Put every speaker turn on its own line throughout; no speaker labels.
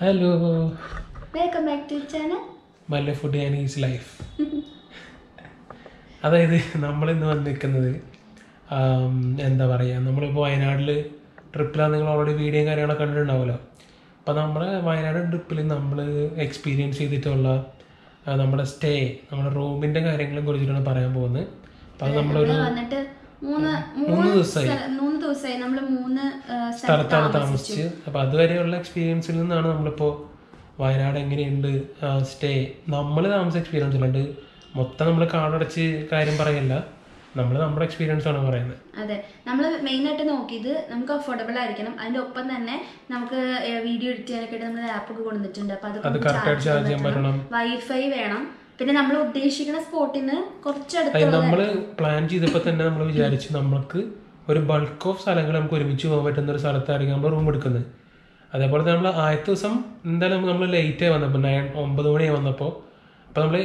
Hello
welcome back to channel
മല്ല food and is life അതായത് നമ്മളിന്ന് വന്നിരിക്കുന്നത് ആം, എന്താ പറയുക നമ്മളിപ്പോൾ വയനാട്ടിൽ ട്രിപ്പിലാണ് നിങ്ങൾ ഓൾറെഡി വീഡിയോയും കാര്യങ്ങളൊക്കെ കണ്ടിട്ടുണ്ടാവുമല്ലോ അപ്പോൾ നമ്മുടെ വയനാട് ട്രിപ്പിൽ നമ്മൾ എക്സ്പീരിയൻസ് ചെയ്തിട്ടുള്ള ആ, നമ്മുടെ സ്റ്റേ നമ്മുടെ റൂമിൻ്റെ കാര്യങ്ങളെ കുറിച്ചിട്ടാണ് പറയാൻ പോകുന്നത് അപ്പോൾ അത് നമ്മളൊരു
നമ്മള് വന്നിട്ട് മൂന്ന്
മൂന്ന്
മൂന്ന്
ദിവസമായി
സ്ഥല- മൂന്ന് ദിവസമായി നമ്മള് മൂന്ന് ആ, സ്ഥലത്ത്
സ്ഥലത്താണ്
താമസിച്ചു
താമസിച്ച് അപ്പോൾ അതുവരെയുള്ള എക്സ്പീരിയൻസിൽ നിന്നാണ് നമ്മളിപ്പോൾ വയനാട് എങ്ങനെയുണ്ട് സ്റ്റേ നമ്മൾ താമസ എക്സ്പീരിയൻസ് അല്ലാണ്ട് മൊത്തം നമ്മൾ കാടടച്ച് കാര്യം പറയല്ല നമ്മൾ നമ്മുടെ എക്സ്പീരിയൻസ് ആണ് പറയുന്നത്
അതെ നമ്മൾ മെയിൻ ആയിട്ട് നോക്കിയത് നമുക്ക് അഫോർഡബിൾ ആയിരിക്കണം അതിന്റെ ഒപ്പം തന്നെ നമുക്ക് വീഡിയോ എഡിറ്റ് ചെയ്യാനൊക്കെ നമ്മൾ ആപ്പ് ഒക്കെ കൊണ്ടുവന്നിട്ടുണ്ട് അപ്പൊ
അത്
അതൊക്കെ
കറക്റ്റായിട്ട് ചാർജ് ചെയ്യാൻ പറ്റണം
വൈഫൈ വേണം പിന്നെ നമ്മൾ ഉദ്ദേശിക്കുന്ന സ്പോട്ടിന് കുറച്ചടുത്ത്
അതായത് നമ്മൾ പ്ലാൻ ചെയ്തപ്പോൾ തന്നെ നമ്മൾ വിചാരിച്ചു നമുക്ക് ഒരു ബൾക്ക് ഓഫ് സ്ഥലങ്ങൾ നമുക്ക് ഒരുമിച്ച് പോകാൻ പറ്റുന്ന ഒരു സ്ഥലത്തായിരിക്കും നമ്മൾ റൂം എടുക്കുന്നത് അതേപോലെ നമ്മൾ ആദ്യത്തെ ദിവസം എന്തായാലും നമ്മൾ ലേറ്റ് ആയി വന്നപ്പോൾ നയൻ ഒമ്പത് മണിയായി വന്നപ്പോൾ അപ്പോൾ നമ്മൾ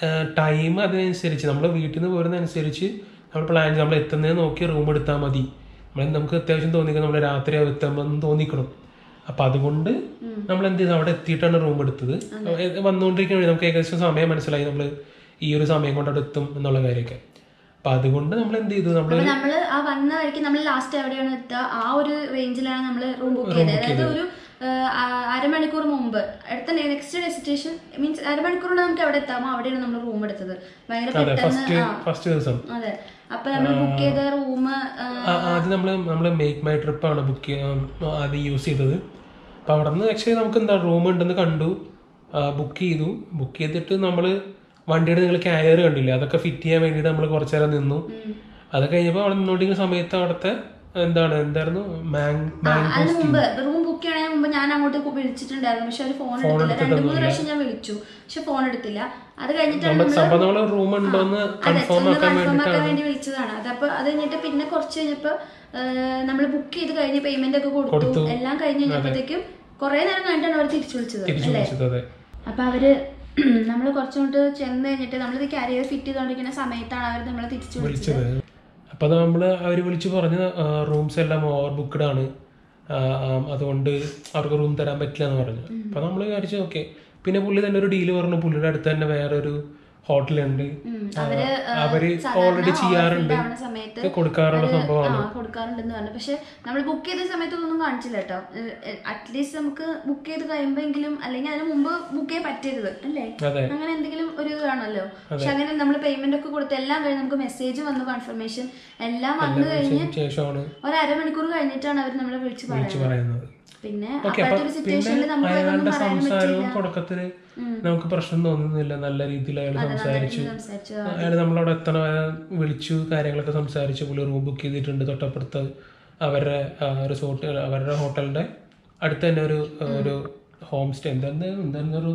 ടൈം അതിനനുസരിച്ച് നമ്മൾ വീട്ടിൽ നിന്ന് പോരുന്നതനുസരിച്ച് നമ്മൾ പ്ലാൻ ചെയ്ത് നമ്മൾ എത്തുന്നത് നോക്കി റൂം എടുത്താൽ മതി നമ്മൾ നമുക്ക് അത്യാവശ്യം തോന്നിക്കണം നമ്മൾ രാത്രി എത്തുമ്പോൾ തോന്നിക്കണം അപ്പം അതുകൊണ്ട് നമ്മൾ എന്ത് ചെയ്തു അവിടെ എത്തിയിട്ടാണ് റൂം എടുത്തത് വന്നുകൊണ്ടിരിക്കുന്ന വഴി നമുക്ക് ഏകദേശം സമയം മനസ്സിലായി നമ്മൾ ഈ ഒരു സമയം കൊണ്ട് അവിടെ എത്തും എന്നുള്ള കാര്യമൊക്കെ അപ്പം അതുകൊണ്ട് നമ്മൾ എന്ത് ചെയ്തു നമ്മൾ
അപ്പൊ നമ്മള് ആ വന്ന വഴിക്ക് നമ്മൾ ലാസ്റ്റ് എവിടെയാണ് എത്തുക ആ ഒരു റേഞ്ചിലാണ് നമ്മൾ റൂം ബുക്ക് ചെയ്തത് അതായത് ഒരു ആ, ആ- അരമണിക്കൂർ മുമ്പ് അടുത്ത നെക്സ്റ്റ് ഡെസ്റ്റിനേഷൻ മീൻസ് അരമണിക്കൂറിൽ നമുക്ക് എവിടെ എത്താമോ അവിടെയാണ് നമ്മൾ റൂം എടുത്തത് ഭയങ്കര
അതെ
പെട്ടെന്ന്
ഫസ്റ്റ്
ആ
ഫസ്റ്റ് ദിവസം
അതെ അപ്പൊ നമ്മൾ ബുക്ക് ചെയ്ത റൂം
ആ, ആദ്യം നമ്മൾ നമ്മൾ മേക്ക് മൈ ട്രിപ്പാണ് ബുക്ക് ആദ്യം യൂസ് ചെയ്തത് അപ്പോൾ അവിടെ നിന്ന് ആക്ച്വലി നമുക്ക് എന്താ റൂം ഉണ്ടെന്ന് കണ്ടു ബുക്ക് ചെയ്തു ബുക്ക് ചെയ്തിട്ട് നമ്മൾ വണ്ടിയുടെ നിങ്ങൾ കാരിയർ കണ്ടില്ലേ അതൊക്കെ ഫിറ്റ് ചെയ്യാൻ വേണ്ടിയിട്ട് നമ്മൾ കുറച്ച് നേരം നിന്നു അത് കഴിഞ്ഞപ്പോൾ അവിടെ നിന്നോണ്ടിരിക്കുന്ന സമയത്ത് അവിടുത്തെ എന്താണ് എന്തായിരുന്നു മാങ് മാങ്
അതിന് മുമ്പ് റൂം ബുക്ക് ചെയ്യണതിന് മുമ്പ് ഞാൻ അങ്ങോട്ട് വിളിച്ചിട്ടുണ്ടായിരുന്നു പക്ഷെ അവർ ഫോൺ എടുത്തില്ല രണ്ട് മൂന്ന് പ്രാവശ്യം ഞാൻ വിളിച്ചു പക്ഷെ ഫോൺ എടുത്തില്ല അത് കഴിഞ്ഞിട്ടാണ്
നമ്മൾ സംഭവം നമ്മൾ റൂം ഉണ്ടോന്ന്
അതെ
കൺഫേം
ഒന്ന്
ആക്കാൻ
കൺഫേം ആക്കാൻ
വേണ്ടിയിട്ടാണ്
വേണ്ടി വിളിച്ചതാണ് അതപ്പോ അത് കഴിഞ്ഞിട്ട് പിന്നെ കുറച്ച് കഴിഞ്ഞപ്പോ നമ്മൾ ബുക്ക് ചെയ്ത് കഴിഞ്ഞ് പേയ്മെന്റ് ഒക്കെ കൊടുത്തു എല്ലാം കഴിഞ്ഞ് കഴിഞ്ഞപ്പോഴത്തേക്കും കുറെ നേരം കഴിഞ്ഞിട്ടാണ് അവർ തിരിച്ചു വിളിച്ചത്
തിരിച്ചു വിളിച്ചത് അതെ
അപ്പൊ അവര് നമ്മൾ കുറച്ചുകൊണ്ട് ചെന്ന് കഴിഞ്ഞിട്ട് നമ്മളിത് കാരിയർ ഫിറ്റ് ചെയ്തോണ്ടിരിക്കുന്ന സമയത്താണ് അവർ നമ്മളെ തിരിച്ചു വിളിച്ചത്
വിളിച്ചത് അപ്പൊ നമ്മൾ അവർ വിളിച്ച് പറഞ്ഞ് റൂംസ് എല്ലാം ഓവർ ബുക്ക്ഡ് ആണ് ആ, ആ, അതുകൊണ്ട് അവർക്ക് റൂം തരാൻ പറ്റില്ല എന്ന് പറഞ്ഞു അപ്പൊ നമ്മൾ വിചാരിച്ചു ഓക്കെ പിന്നെ പുള്ളി തന്നെ ഒരു ഡീല് പറഞ്ഞു പുള്ളിയുടെ അടുത്ത് തന്നെ വേറൊരു ഹോട്ടലുണ്ട്
ഉം. അവര്
അവര് ഓൾറെഡി ചെയ്യാറുണ്ട്
ആവണ സമയത്ത്
ഇത് കൊടുക്കാറുള്ള സംഭവമാണ്
ആ കൊടുക്കാറുണ്ടെന്ന് പറഞ്ഞു പക്ഷെ നമ്മൾ ബുക്ക് ചെയ്ത സമയത്ത് ഒന്നും കാണിച്ചില്ല കേട്ടോ അറ്റ്ലീസ്റ്റ് നമുക്ക് ബുക്ക് ചെയ്ത് കഴിയുമ്പോഴെങ്കിലും അല്ലെങ്കിൽ അതിന് മുമ്പ് ബുക്ക് ചെയ്യാൻ പറ്റരുത് അല്ലേ
അതെ
അങ്ങനെ എന്തെങ്കിലും ഒരു ഇത് കാണുമല്ലോ പക്ഷെ അങ്ങനെ നമ്മൾ പേയ്മെന്റ് ഒക്കെ കൊടുത്ത് എല്ലാം കഴിഞ്ഞ് നമുക്ക് മെസ്സേജ് വന്നു കൺഫർമേഷൻ എല്ലാം വന്നു കഴിഞ്ഞ്
അതിന് ശേഷമാണ്
ഒരു അരമണിക്കൂർ കഴിഞ്ഞിട്ടാണ് അവർ നമ്മളെ വിളിച്ച്
വിളിച്ച്
പറയുന്നത്
പറയുന്നത്
പിന്നെ
ഓക്കെ
അപ്പോഴത്തെ
അപ്പൊ
ഒരു സിറ്റുവേഷനിൽ
പിന്നെ
നമുക്ക്
അയാളുടെ
ഒന്നും പറയാൻ
സംസാരവും
പറ്റില്ല
തുടക്കത്തില് നമുക്ക് പ്രശ്നം തോന്നുന്നില്ല നല്ല രീതിയിൽ അയാൾ സംസാരിച്ചു
സംസാരിച്ചു
അയാൾ നമ്മളവിടെ എത്തണ വരെ വിളിച്ചു കാര്യങ്ങളൊക്കെ സംസാരിച്ചു പുള്ളി റൂം ബുക്ക് ചെയ്തിട്ടുണ്ട് തൊട്ടപ്പുറത്ത് അവരുടെ റിസോർട്ട് അവരുടെ ഹോട്ടലിന്റെ അടുത്ത് തന്നെ ഒരു ഒരു ഹോം സ്റ്റേ എന്തായിരുന്നു എന്തായിരുന്നു ഒരു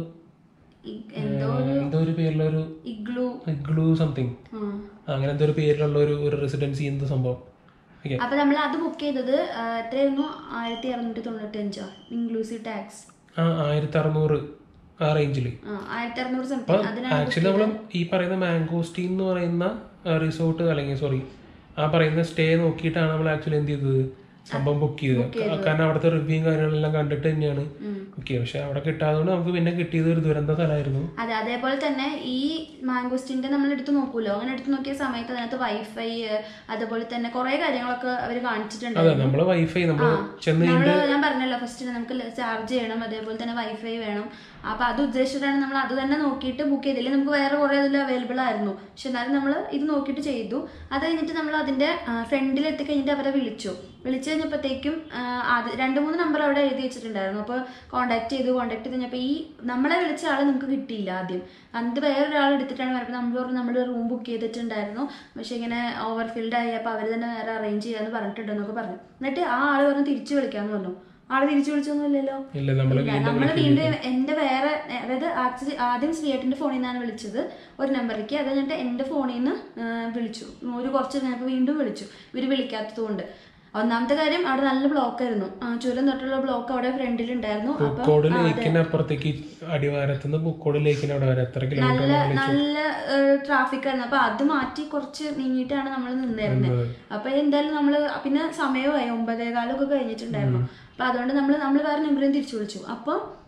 ഇ- എന്തോ
എന്തോ ഒരു പേരിലൊരു
ഇഗ്ലു
ഗ്ലൂ സംതിങ് അങ്ങനെ എന്തോ ഒരു പേരിലുള്ള ഒരു ഒരു റെസിഡൻസി എന്ത് സംഭവം ഓക്കെ
അപ്പൊ നമ്മൾ അത് ബുക്ക് ചെയ്തത് ആ, എത്രയായിരുന്നു ആയിരത്തി അറുന്നൂറ്റി തൊണ്ണൂറ്റി അഞ്ചോ ഇൻക്ലൂസീവ് ടാക്സ്
ആ ആയിരത്തി അറുന്നൂറ് ആ റേഞ്ചിൽ
ആയിരത്തി അറുന്നൂറ് സംതിങ് അതിനാണ്
ആക്ച്വലി നമ്മൾ ഈ പറയുന്ന മാംഗോസ്റ്റീൻ എന്ന് പറയുന്ന റിസോർട്ട് അല്ലെങ്കിൽ സോറി ആ പറയുന്ന സ്റ്റേ നോക്കിയിട്ടാണ് നമ്മൾ ആക്ച്വലി എന്ത് ചെയ്തത് സംഭവം ബുക്ക് ചെയ്തത് കാരണം അവിടുത്തെ റിവ്യൂയും കാര്യങ്ങളെല്ലാം കണ്ടിട്ട് തന്നെയാണ് ബുക്ക് ചെയ്തത് പക്ഷെ അവിടെ കിട്ടാത്തതുകൊണ്ട് നമുക്ക് പിന്നെ കിട്ടിയത് ഒരു ദുരന്ത സ്ഥലമായിരുന്നു
അതെ അതേപോലെ തന്നെ ഈ മാംഗോസ്റ്റിന്റെ നമ്മൾ എടുത്ത് നോക്കൂലോ അങ്ങനെ എടുത്ത് നോക്കിയ സമയത്ത് അതിനകത്ത് വൈഫൈ അതുപോലെ തന്നെ കുറെ കാര്യങ്ങളൊക്കെ അവർ കാണിച്ചിട്ടുണ്ട്
അതെ നമ്മള് വൈഫൈ നമ്മൾ ചെന്ന്
നമ്മള് ഞാൻ പറഞ്ഞല്ലോ ഫസ്റ്റ് നമുക്ക് ചാർജ് ചെയ്യണം അതേപോലെ തന്നെ വൈഫൈ വേണം അപ്പൊ അത് ഉദ്ദേശിച്ചിട്ടാണ് നമ്മൾ അത് തന്നെ നോക്കിയിട്ട് ബുക്ക് ചെയ്തില്ല നമുക്ക് വേറെ കുറെ അതിൽ അവൈലബിൾ ആയിരുന്നു പക്ഷെ എന്നാലും നമ്മൾ ഇത് നോക്കിയിട്ട് ചെയ്തു അത് കഴിഞ്ഞിട്ട് നമ്മൾ അതിന്റെ ഫ്രണ്ടിൽ എത്തിക്കഴിഞ്ഞിട്ട് അവരെ വിളിച്ചു വിളിച്ചു കഴിഞ്ഞപ്പോഴത്തേക്കും അത് രണ്ട് മൂന്ന് നമ്പർ അവിടെ എഴുതി വെച്ചിട്ടുണ്ടായിരുന്നു അപ്പോൾ കോൺടാക്ട് ചെയ്തു കോൺടാക്ട് ചെയ്ത് കഴിഞ്ഞപ്പോൾ ഈ നമ്മളെ വിളിച്ച ആളെ നമുക്ക് കിട്ടിയില്ല ആദ്യം അത് വേറൊരാൾ എടുത്തിട്ടാണ് പറഞ്ഞപ്പോൾ നമ്മൾ പറഞ്ഞു നമ്മൾ റൂം ബുക്ക് ചെയ്തിട്ടുണ്ടായിരുന്നു പക്ഷെ ഇങ്ങനെ ഓവർ ഫിൽഡ് ആയി അപ്പോൾ അവർ തന്നെ വേറെ അറേഞ്ച് ചെയ്യാന്ന് പറഞ്ഞിട്ടുണ്ടെന്നൊക്കെ പറഞ്ഞു എന്നിട്ട് ആ ആള് പറഞ്ഞു തിരിച്ചു വിളിക്കാന്ന് പറഞ്ഞു ആള് തിരിച്ചു വിളിച്ചൊന്നുമില്ലല്ലോ
ഇല്ല നമ്മള്
ഇല്ല, നമ്മള് വീണ്ടും എന്റെ വേറെ അതായത് ആക്ച്വലി ആദ്യം ശ്രീയേട്ടന്റെ ഫോണിൽ നിന്നാണ് വിളിച്ചത് ഒരു നമ്പറിലേക്ക് അത് കഴിഞ്ഞിട്ട് എന്റെ ഫോണിൽ നിന്ന് വിളിച്ചു ഒരു കുറച്ച് കഴിഞ്ഞപ്പോൾ വീണ്ടും വിളിച്ചു ഇവര് വിളിക്കാത്തത് കൊണ്ട് ഒന്നാമത്തെ കാര്യം അവിടെ നല്ല ബ്ലോക്ക് ആയിരുന്നു ആ, ചുരം തൊട്ടുള്ള ബ്ലോക്ക് അവിടെ ഫ്രണ്ടിൽ ഉണ്ടായിരുന്നു അപ്പൊ
പൂക്കോട് ലേക്കിന് അപ്പുറത്തേക്ക് അടിവാരത്തുനിന്ന് പൂക്കോട് ലേക്കിന് അവിടെ വരെ എത്ര കിലോമീറ്റർ
നല്ല നല്ല ട്രാഫിക് ആയിരുന്നു അപ്പൊ അത് മാറ്റി കുറച്ച് നീങ്ങിയിട്ടാണ് നമ്മൾ നിന്നിരുന്നത് അപ്പൊ എന്തായാലും നമ്മള് പിന്നെ സമയമായി ഒമ്പതേകാലൊക്കെ കഴിഞ്ഞിട്ടുണ്ടായിരുന്നു അപ്പൊ അതുകൊണ്ട് നമ്മൾ നമ്മൾ വേറെ നമ്പറിൽ തിരിച്ചു വിളിച്ചു അപ്പം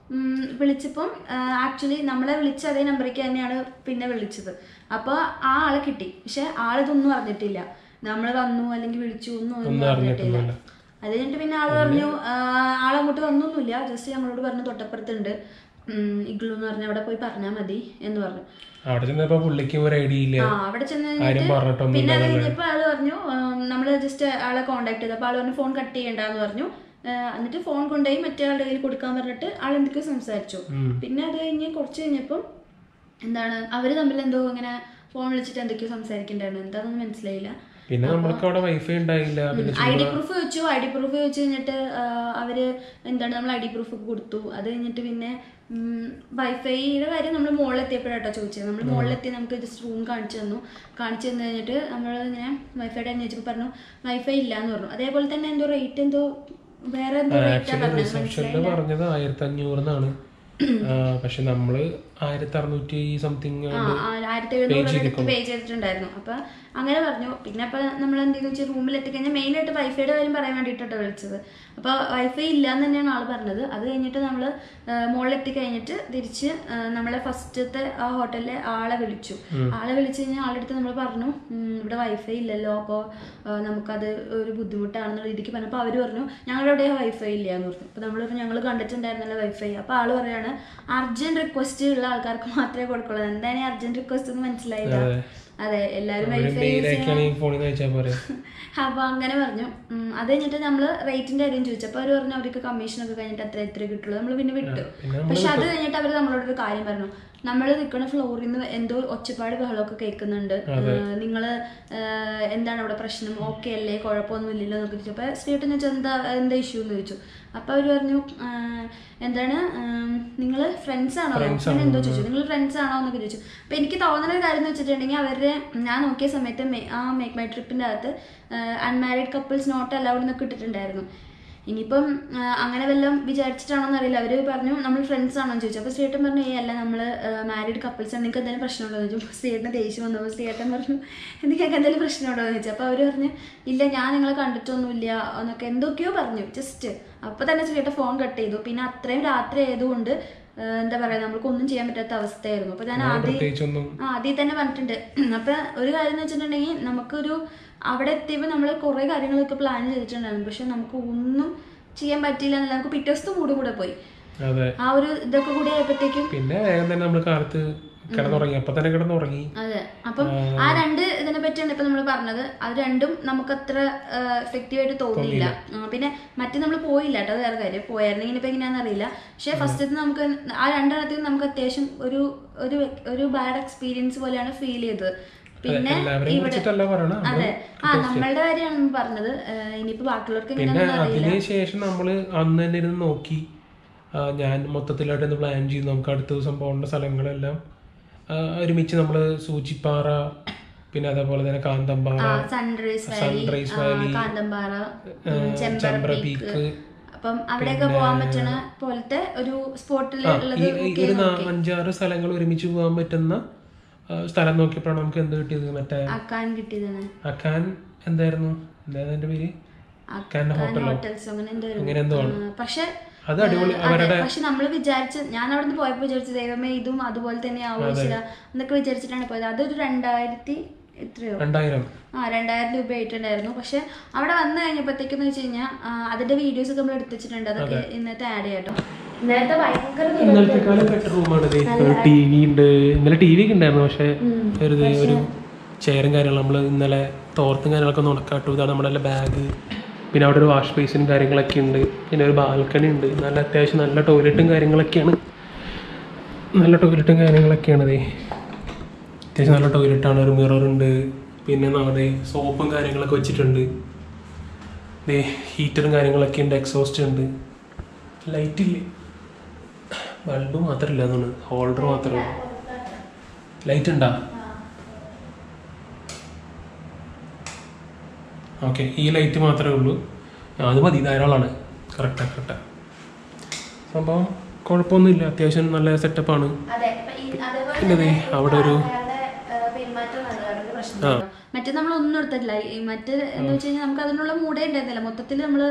ഉം, വിളിച്ചപ്പം ആക്ച്വലി നമ്മളെ വിളിച്ച അതേ നമ്പറേക്ക് തന്നെയാണ് പിന്നെ വിളിച്ചത് അപ്പോൾ ആ ആളെ കിട്ടി പക്ഷെ ആളിതൊന്നും അറിഞ്ഞിട്ടില്ല നമ്മൾ വന്നു അല്ലെങ്കിൽ വിളിച്ചു ഒന്നും ഒന്നും അറിഞ്ഞിട്ടില്ല അത് കഴിഞ്ഞിട്ട് പിന്നെ ആള് പറഞ്ഞു ആ, ആളങ്ങോട്ട് വന്നൊന്നുമില്ല ജസ്റ്റ് ഞങ്ങളോട് പറഞ്ഞു തൊട്ടപ്പുറത്തുണ്ട് ഉം, ഇഗ്ലു എന്ന് പറഞ്ഞ അവിടെ പോയി പറഞ്ഞാൽ മതി എന്ന് പറഞ്ഞു
അവിടെ ചെന്നപ്പോ പുള്ളിക്കും ഒരു ഐഡിയ ഇല്ല
ആ അവിടെ ചെന്ന്
ആരും
കഴിഞ്ഞിട്ട്
പറഞ്ഞിട്ടൊന്നും
പിന്നെ അത് കഴിഞ്ഞപ്പോ ആള് പറഞ്ഞു നമ്മൾ ജസ്റ്റ് ആളെ കോണ്ടാക്ട് ചെയ്തു അപ്പൊ ആള് പറഞ്ഞു ഫോൺ കട്ട് ചെയ്യണ്ടെന്ന് പറഞ്ഞു ആ, എന്നിട്ട് ഫോൺ കൊണ്ടുപോയി മറ്റേ ആളുടെ കയ്യിൽ കൊടുക്കാൻ പറഞ്ഞിട്ട് ആൾ എന്തൊക്കെയോ സംസാരിച്ചു പിന്നെ അത് കഴിഞ്ഞ് കുറച്ച് കഴിഞ്ഞപ്പം എന്താണ് അവര് തമ്മിൽ എന്തോ ഇങ്ങനെ ഫോൺ വിളിച്ചിട്ട് എന്തൊക്കെയോ സംസാരിക്കണ്ടായിരുന്നു എന്താണെന്ന് മനസ്സിലായില്ല
പിന്നെ നമ്മൾക്ക് അവിടെ വൈഫൈ ഉണ്ടായില്ല പിന്നെ
ഐ ഡി പ്രൂഫ് വെച്ചു ഐ ഡി പ്രൂഫ് വെച്ച് കഴിഞ്ഞിട്ട് ആ, അവര് എന്താണ് നമ്മൾ ഐ ഡി പ്രൂഫ് ഒക്കെ കൊടുത്തു അത് കഴിഞ്ഞിട്ട് പിന്നെ വൈഫൈയുടെ കാര്യം നമ്മൾ മുകളിലെത്തിയപ്പോഴാട്ടോ ചോദിച്ചത് നമ്മൾ മുകളിലെത്തി നമുക്ക് ജസ്റ്റ് റൂം കാണിച്ചു തന്നു കാണിച്ചു തന്നു കഴിഞ്ഞിട്ട് നമ്മൾ ഇങ്ങനെ വൈഫൈയുടെ ചോദിച്ചപ്പോൾ പറഞ്ഞു വൈഫൈ ഇല്ല എന്ന് പറഞ്ഞു അതേപോലെ തന്നെ എന്തോ റേറ്റ് എന്തോ വേറെ എന്തോ റേറ്റാ
ആക്ച്വലി
പറഞ്ഞത്
റിസപ്ഷനിൽ പറഞ്ഞത് ആയിരത്തി അഞ്ഞൂറിനാണ് പക്ഷെ നമ്മള് ആയിരത്തി അറുന്നൂറ്റി സംതിങ്
ആ, ആ, ആയിരത്തി എഴുന്നൂറ് അടുത്ത് പേ ചെയ്തിട്ടുണ്ടായിരുന്നു അപ്പൊ അങ്ങനെ പറഞ്ഞു പിന്നെ അപ്പൊ നമ്മൾ എന്തെന്ന് വെച്ചാൽ റൂമിൽ എത്തിക്കഴിഞ്ഞാൽ മെയിൻ ആയിട്ട് വൈഫൈയുടെ കാര്യം പറയാൻ വേണ്ടിയിട്ടാണ് വിളിച്ചത് അപ്പൊ വൈഫൈ ഇല്ല എന്ന് തന്നെയാണ് ആള് പറഞ്ഞത് അത് കഴിഞ്ഞിട്ട് നമ്മൾ മുകളിൽ എത്തിക്കഴിഞ്ഞിട്ട് തിരിച്ച് ആ, നമ്മളെ ഫസ്റ്റത്തെ ആ ഹോട്ടലിലെ ആളെ വിളിച്ചു ആളെ വിളിച്ചു കഴിഞ്ഞാൽ ആളുടെ അടുത്ത് നമ്മൾ പറഞ്ഞു "ഉം, ഇവിടെ വൈഫൈ ഇല്ലല്ലോ അപ്പോൾ നമുക്കത് ഒരു ബുദ്ധിമുട്ടാണെന്നുള്ള രീതിക്ക് പറഞ്ഞപ്പോൾ അവർ പറഞ്ഞു ഞങ്ങളുടെ അവിടെ വൈഫൈ ഇല്ല എന്ന് പറഞ്ഞു അപ്പോൾ നമ്മൾ പറഞ്ഞു ഞങ്ങൾ കണ്ടിട്ടുണ്ടായിരുന്നല്ലോ വൈഫൈ അപ്പോൾ ആള് പറയാണ് അർജന്റ് റിക്വസ്റ്റ് ഉള്ള ആൾക്കാർക്ക് മാത്രമേ കൊടുക്കുള്ളൂ എന്താണ് ഈ അർജന്റ് റിക്വസ്റ്റ് എന്ന് മനസ്സിലായില്ല അതെ എല്ലാവരും വൈഫൈ
മെയിലാക്കിയാണെങ്കിൽ ഫോണിൽ നിന്ന് വെച്ചാൽ പോരെ
അപ്പൊ അങ്ങനെ പറഞ്ഞു ഉം, അത് കഴിഞ്ഞിട്ട് നമ്മള് റേറ്റിന്റെ കാര്യം ചോദിച്ചു അപ്പൊ അവര് പറഞ്ഞു അവർക്ക് കമ്മീഷൻ ഒക്കെ കഴിഞ്ഞിട്ട് എത്ര എത്ര കിട്ടുള്ളൂ നമ്മൾ പിന്നെ വിട്ടു
പിന്നെ
പക്ഷെ അത് കഴിഞ്ഞിട്ട് അവര് നമ്മളോട് ഒരു കാര്യം പറഞ്ഞു നമ്മൾ നിൽക്കുന്ന ഫ്ലോറിൽ നിന്ന് എന്തോ ഒച്ചപ്പാട് ബഹളമൊക്കെ കേൾക്കുന്നുണ്ട് നിങ്ങൾ എന്താണ് അവിടെ പ്രശ്നം ഓക്കെ അല്ലേ കുഴപ്പമൊന്നും ഇല്ലല്ലോ എന്നൊക്കെ ചോദിച്ചു അപ്പൊ ശ്രീട്ടൻ ചോദിച്ചു എന്താ എന്താ ഇഷ്യൂ എന്ന് ചോദിച്ചു അപ്പൊ അവര് പറഞ്ഞു ആ, എന്താണ് നിങ്ങൾ ഫ്രണ്ട്സ് ആണോ അങ്ങനെ എന്തോ ചോദിച്ചു നിങ്ങൾ ഫ്രണ്ട്സ് ആണോ എന്നൊക്കെ ചോദിച്ചു അപ്പൊ എനിക്ക് തോന്നുന്ന ഒരു കാര്യം എന്ന് വെച്ചിട്ടുണ്ടെങ്കിൽ അവരുടെ ഞാൻ നോക്കിയ സമയത്ത് മേ- ആ മേക്ക് മൈ ട്രിപ്പിന്റെ അകത്ത് അൺമാരീഡ് കപ്പിൾസ് നോട്ട് അലൗഡ് എന്നൊക്കെ ഇട്ടിട്ടുണ്ടായിരുന്നു ഇനിയിപ്പം ആ, അങ്ങനെ വല്ലതും വിചാരിച്ചിട്ടാണോ എന്നറിയില്ല അവര് പറഞ്ഞു നമ്മൾ ഫ്രണ്ട്സ് ആണോ എന്ന് ചോദിച്ചു അപ്പോൾ ശ്രീയേട്ടൻ പറഞ്ഞു ഏ അല്ല നമ്മൾ മാരീഡ് കപ്പിൾസ് ആണ് നിങ്ങൾക്ക് എന്തെങ്കിലും പ്രശ്നമുണ്ടോ എന്ന് ചോദിച്ചു ശ്രീയേട്ടന് ദേഷ്യം വന്നപ്പോൾ ശ്രീയേട്ടൻ പറഞ്ഞു നിങ്ങൾക്ക് എന്തെങ്കിലും പ്രശ്നമുണ്ടോ എന്ന് ചോദിച്ചു അപ്പോൾ അവർ പറഞ്ഞു ഇല്ല ഞാൻ നിങ്ങളെ കണ്ടിട്ടൊന്നുമില്ല എന്നൊക്കെ എന്തൊക്കെയോ പറഞ്ഞു ജസ്റ്റ് അപ്പോൾ തന്നെ ശ്രീയേട്ടൻ ഫോൺ കട്ട് ചെയ്തു പിന്നെ അത്രയും രാത്രി ആയതുകൊണ്ട് ആ, എന്താ പറയാ നമ്മൾക്ക് ഒന്നും ചെയ്യാൻ പറ്റാത്ത അവസ്ഥയായിരുന്നു അപ്പോൾ ഞാൻ ആദ്യം
പ്രത്യേകിച്ചൊന്നും
ആ ആദ്യം തന്നെ പറഞ്ഞിട്ടുണ്ട് അപ്പൊ ഒരു കാര്യം എന്ന് വെച്ചിട്ടുണ്ടെങ്കിൽ നമുക്കൊരു അവിടെ എത്തിയപ്പോൾ നമ്മൾ കുറെ കാര്യങ്ങളൊക്കെ പ്ലാൻ ചെയ്തിട്ടുണ്ടായിരുന്നു പക്ഷെ നമുക്ക് ഒന്നും ചെയ്യാൻ പറ്റിയില്ല എന്നല്ല നമുക്ക് പിറ്റേ ദിവസത്തെ മൂട് കൂടെ പോയി
അതെ
ആ ഒരു ഇതൊക്കെ കൂടി ആയപ്പോഴത്തേക്കും
പിന്നെ വേഗം തന്നെ നമ്മൾ കാലത്ത് കിടന്നുറങ്ങി അപ്പൊ തന്നെ കിടന്നുറങ്ങി
അതെ അപ്പം ആ രണ്ട് ഇതിനെ പറ്റിയാണ് ഇപ്പൊ നമ്മൾ പറഞ്ഞത് അത് രണ്ടും നമുക്ക് അത്ര എഫക്റ്റീവ് ആയിട്ട് തോന്നിയില്ല ആ, പിന്നെ മറ്റേ നമ്മൾ പോയില്ല കേട്ടോ അത് വേറെ കാര്യം പോയായിരുന്നെങ്കിൽ ഇപ്പൊ എങ്ങനെയാണെന്ന് അറിയില്ല പക്ഷെ ഫസ്റ്റത്തെ നമുക്ക് ആ രണ്ടെണ്ണത്തിൽ നമുക്ക് അത്യാവശ്യം ഒരു ഒരു ഒരു ബാഡ് എക്സ്പീരിയൻസ് പോലെയാണ് ഫീൽ ചെയ്തത് പിന്നെ
എല്ലാവരെയും കുറിച്ചിട്ടല്ല പറയണ
അതെ ആ നമ്മളുടെ കാര്യമാണ് പറഞ്ഞത് ഏഹ് ഇനിയിപ്പോ ബാക്കിയുള്ളവർക്ക്
പിന്നെ
എങ്ങനെയാണെന്ന് അറിയില്ല
അതിന് ശേഷം നമ്മൾ അന്ന് തന്നെ ഇരുന്ന് നോക്കി ആ, ഞാൻ മൊത്തത്തിലായിട്ട് ഒന്ന് പ്ലാൻ ചെയ്തു നമുക്ക് അടുത്ത ദിവസം പോകേണ്ട സ്ഥലങ്ങളെല്ലാം ആ, ഒരുമിച്ച് നമ്മൾ സൂചിപ്പാറ പിന്നെ അതേപോലെ തന്നെ കാന്തമ്പാറ
സൺറൈസ് വാലി
സൺറൈസ്
ആ,
വാലി
കാന്തമ്പാറ
ആ,
ഉം,
ചെമ്പ്ര
ചെമ്പ്ര
പീക്ക്
പീക്ക് അപ്പം അവിടെയൊക്കെ പോകാൻ പറ്റണ പോലത്തെ ഒരു സ്പോട്ടിൽ ഉള്ളത്
ഈ ഈ ഒരു നാ- അഞ്ചാറ് സ്ഥലങ്ങൾ ഒരുമിച്ച് പോകാൻ പറ്റുന്ന ആ, സ്ഥലം നോക്കിയപ്പോഴാണ് നമുക്ക് എന്ത് കിട്ടിയത് മറ്റേ
ആക്കാൻ കിട്ടിയതാണ്
അക്കാൻ എന്തായിരുന്നു എന്തായിരുന്നു എന്റെ പേര് അക്കാൻ ഹോട്ടലോ
ഹോട്ടൽസ് അങ്ങനെ എന്തോ ഒരു-
അങ്ങനെ എന്തോ ആണ്
ആ, പക്ഷെ
അത് അടിപൊളി
അതെ,
അവരുടെ
പക്ഷെ നമ്മൾ വിചാരിച്ച ഞാൻ അവിടെ നിന്ന് പോയപ്പോ വിചാരിച്ചു ദൈവമേ ഇതും അതുപോലെ തന്നെ ആവശ്യമില്ല എന്നൊക്കെ വിചാരിച്ചിട്ടാണ് പോയത് അതൊരു രണ്ടായിരത്തി എത്രയോ
രണ്ടായിരം
ആ രണ്ടായിരം രൂപ ആയിട്ടുണ്ടായിരുന്നു പക്ഷെ അവിടെ വന്നു കഴിഞ്ഞപ്പോഴത്തേക്കെന്ന് വെച്ച് കഴിഞ്ഞാൽ അതിന്റെ വീഡിയോസ് ഒക്കെ നമ്മൾ എടുത്തു വെച്ചിട്ടുണ്ട് അതൊക്കെ ഇന്നത്തെ ആഡ് ചെയ്യാട്ടോ ഇന്നലത്തെ ഭയങ്കര
ഇന്നലത്തെക്കാളും ബെറ്റർ റൂമാണ് ടി വി ഉണ്ട് ഇന്നലെ ടി വി ഒക്കെ ഉണ്ടായിരുന്നു പക്ഷെ ഒരു ദേ ഒരു ചെയറും കാര്യങ്ങളും നമ്മൾ ഇന്നലെ തോർത്തും കാര്യങ്ങളൊക്കെ ഒന്ന് ഉണക്കാട്ടു ഇതാണ് നമ്മുടെ ബാഗ് പിന്നെ അവിടെ ഒരു വാഷ് ബേസിനും കാര്യങ്ങളൊക്കെ ഉണ്ട് പിന്നെ ഒരു ബാൽക്കണി ഉണ്ട് നല്ല അത്യാവശ്യം നല്ല ടോയ്ലറ്റും കാര്യങ്ങളൊക്കെയാണ് നല്ല ടോയ്ലറ്റും കാര്യങ്ങളൊക്കെയാണ് ദേ അത്യാവശ്യം നല്ല ടോയ്ലറ്റാണ് ഒരു മിറർ ഉണ്ട് പിന്നെ നമ്മുടെ സോപ്പും കാര്യങ്ങളൊക്കെ വെച്ചിട്ടുണ്ട് ദേ ഹീറ്ററും കാര്യങ്ങളൊക്കെ ഉണ്ട് എക്സോസ്റ്റ് ഉണ്ട് ലൈറ്റ് ഇല്ലേ ബൾബ് മാത്രമില്ല എന്നാണ് ഹോൾഡർ മാത്രമേ ലൈറ്റ് ഉണ്ടോ ഓക്കെ ഈ ലൈറ്റ് മാത്രമേ ഉള്ളൂ ആ, അത് മതി ധാരാളമാണ് കറക്റ്റാ കറക്റ്റാ സംഭവം കുഴപ്പമൊന്നുമില്ല അത്യാവശ്യം നല്ല സെറ്റപ്പാണ്
അതെ ഇപ്പൊ ഈ- അതേപോലെ
പിന്നെ ദേ അവിടെ ഒരു
ആൾക്കാരുടെ, ഏഹ്, പെരുമാറ്റം നല്ലതാണ് പ്രശ്നം മറ്റേ നമ്മൾ ഒന്നും എടുത്തിട്ടില്ല ഈ മറ്റേ എന്ന് വെച്ച് കഴിഞ്ഞാൽ നമുക്ക് അതിനുള്ള മൂടേ ഉണ്ടായിരുന്നില്ല മൊത്തത്തിൽ നമ്മള്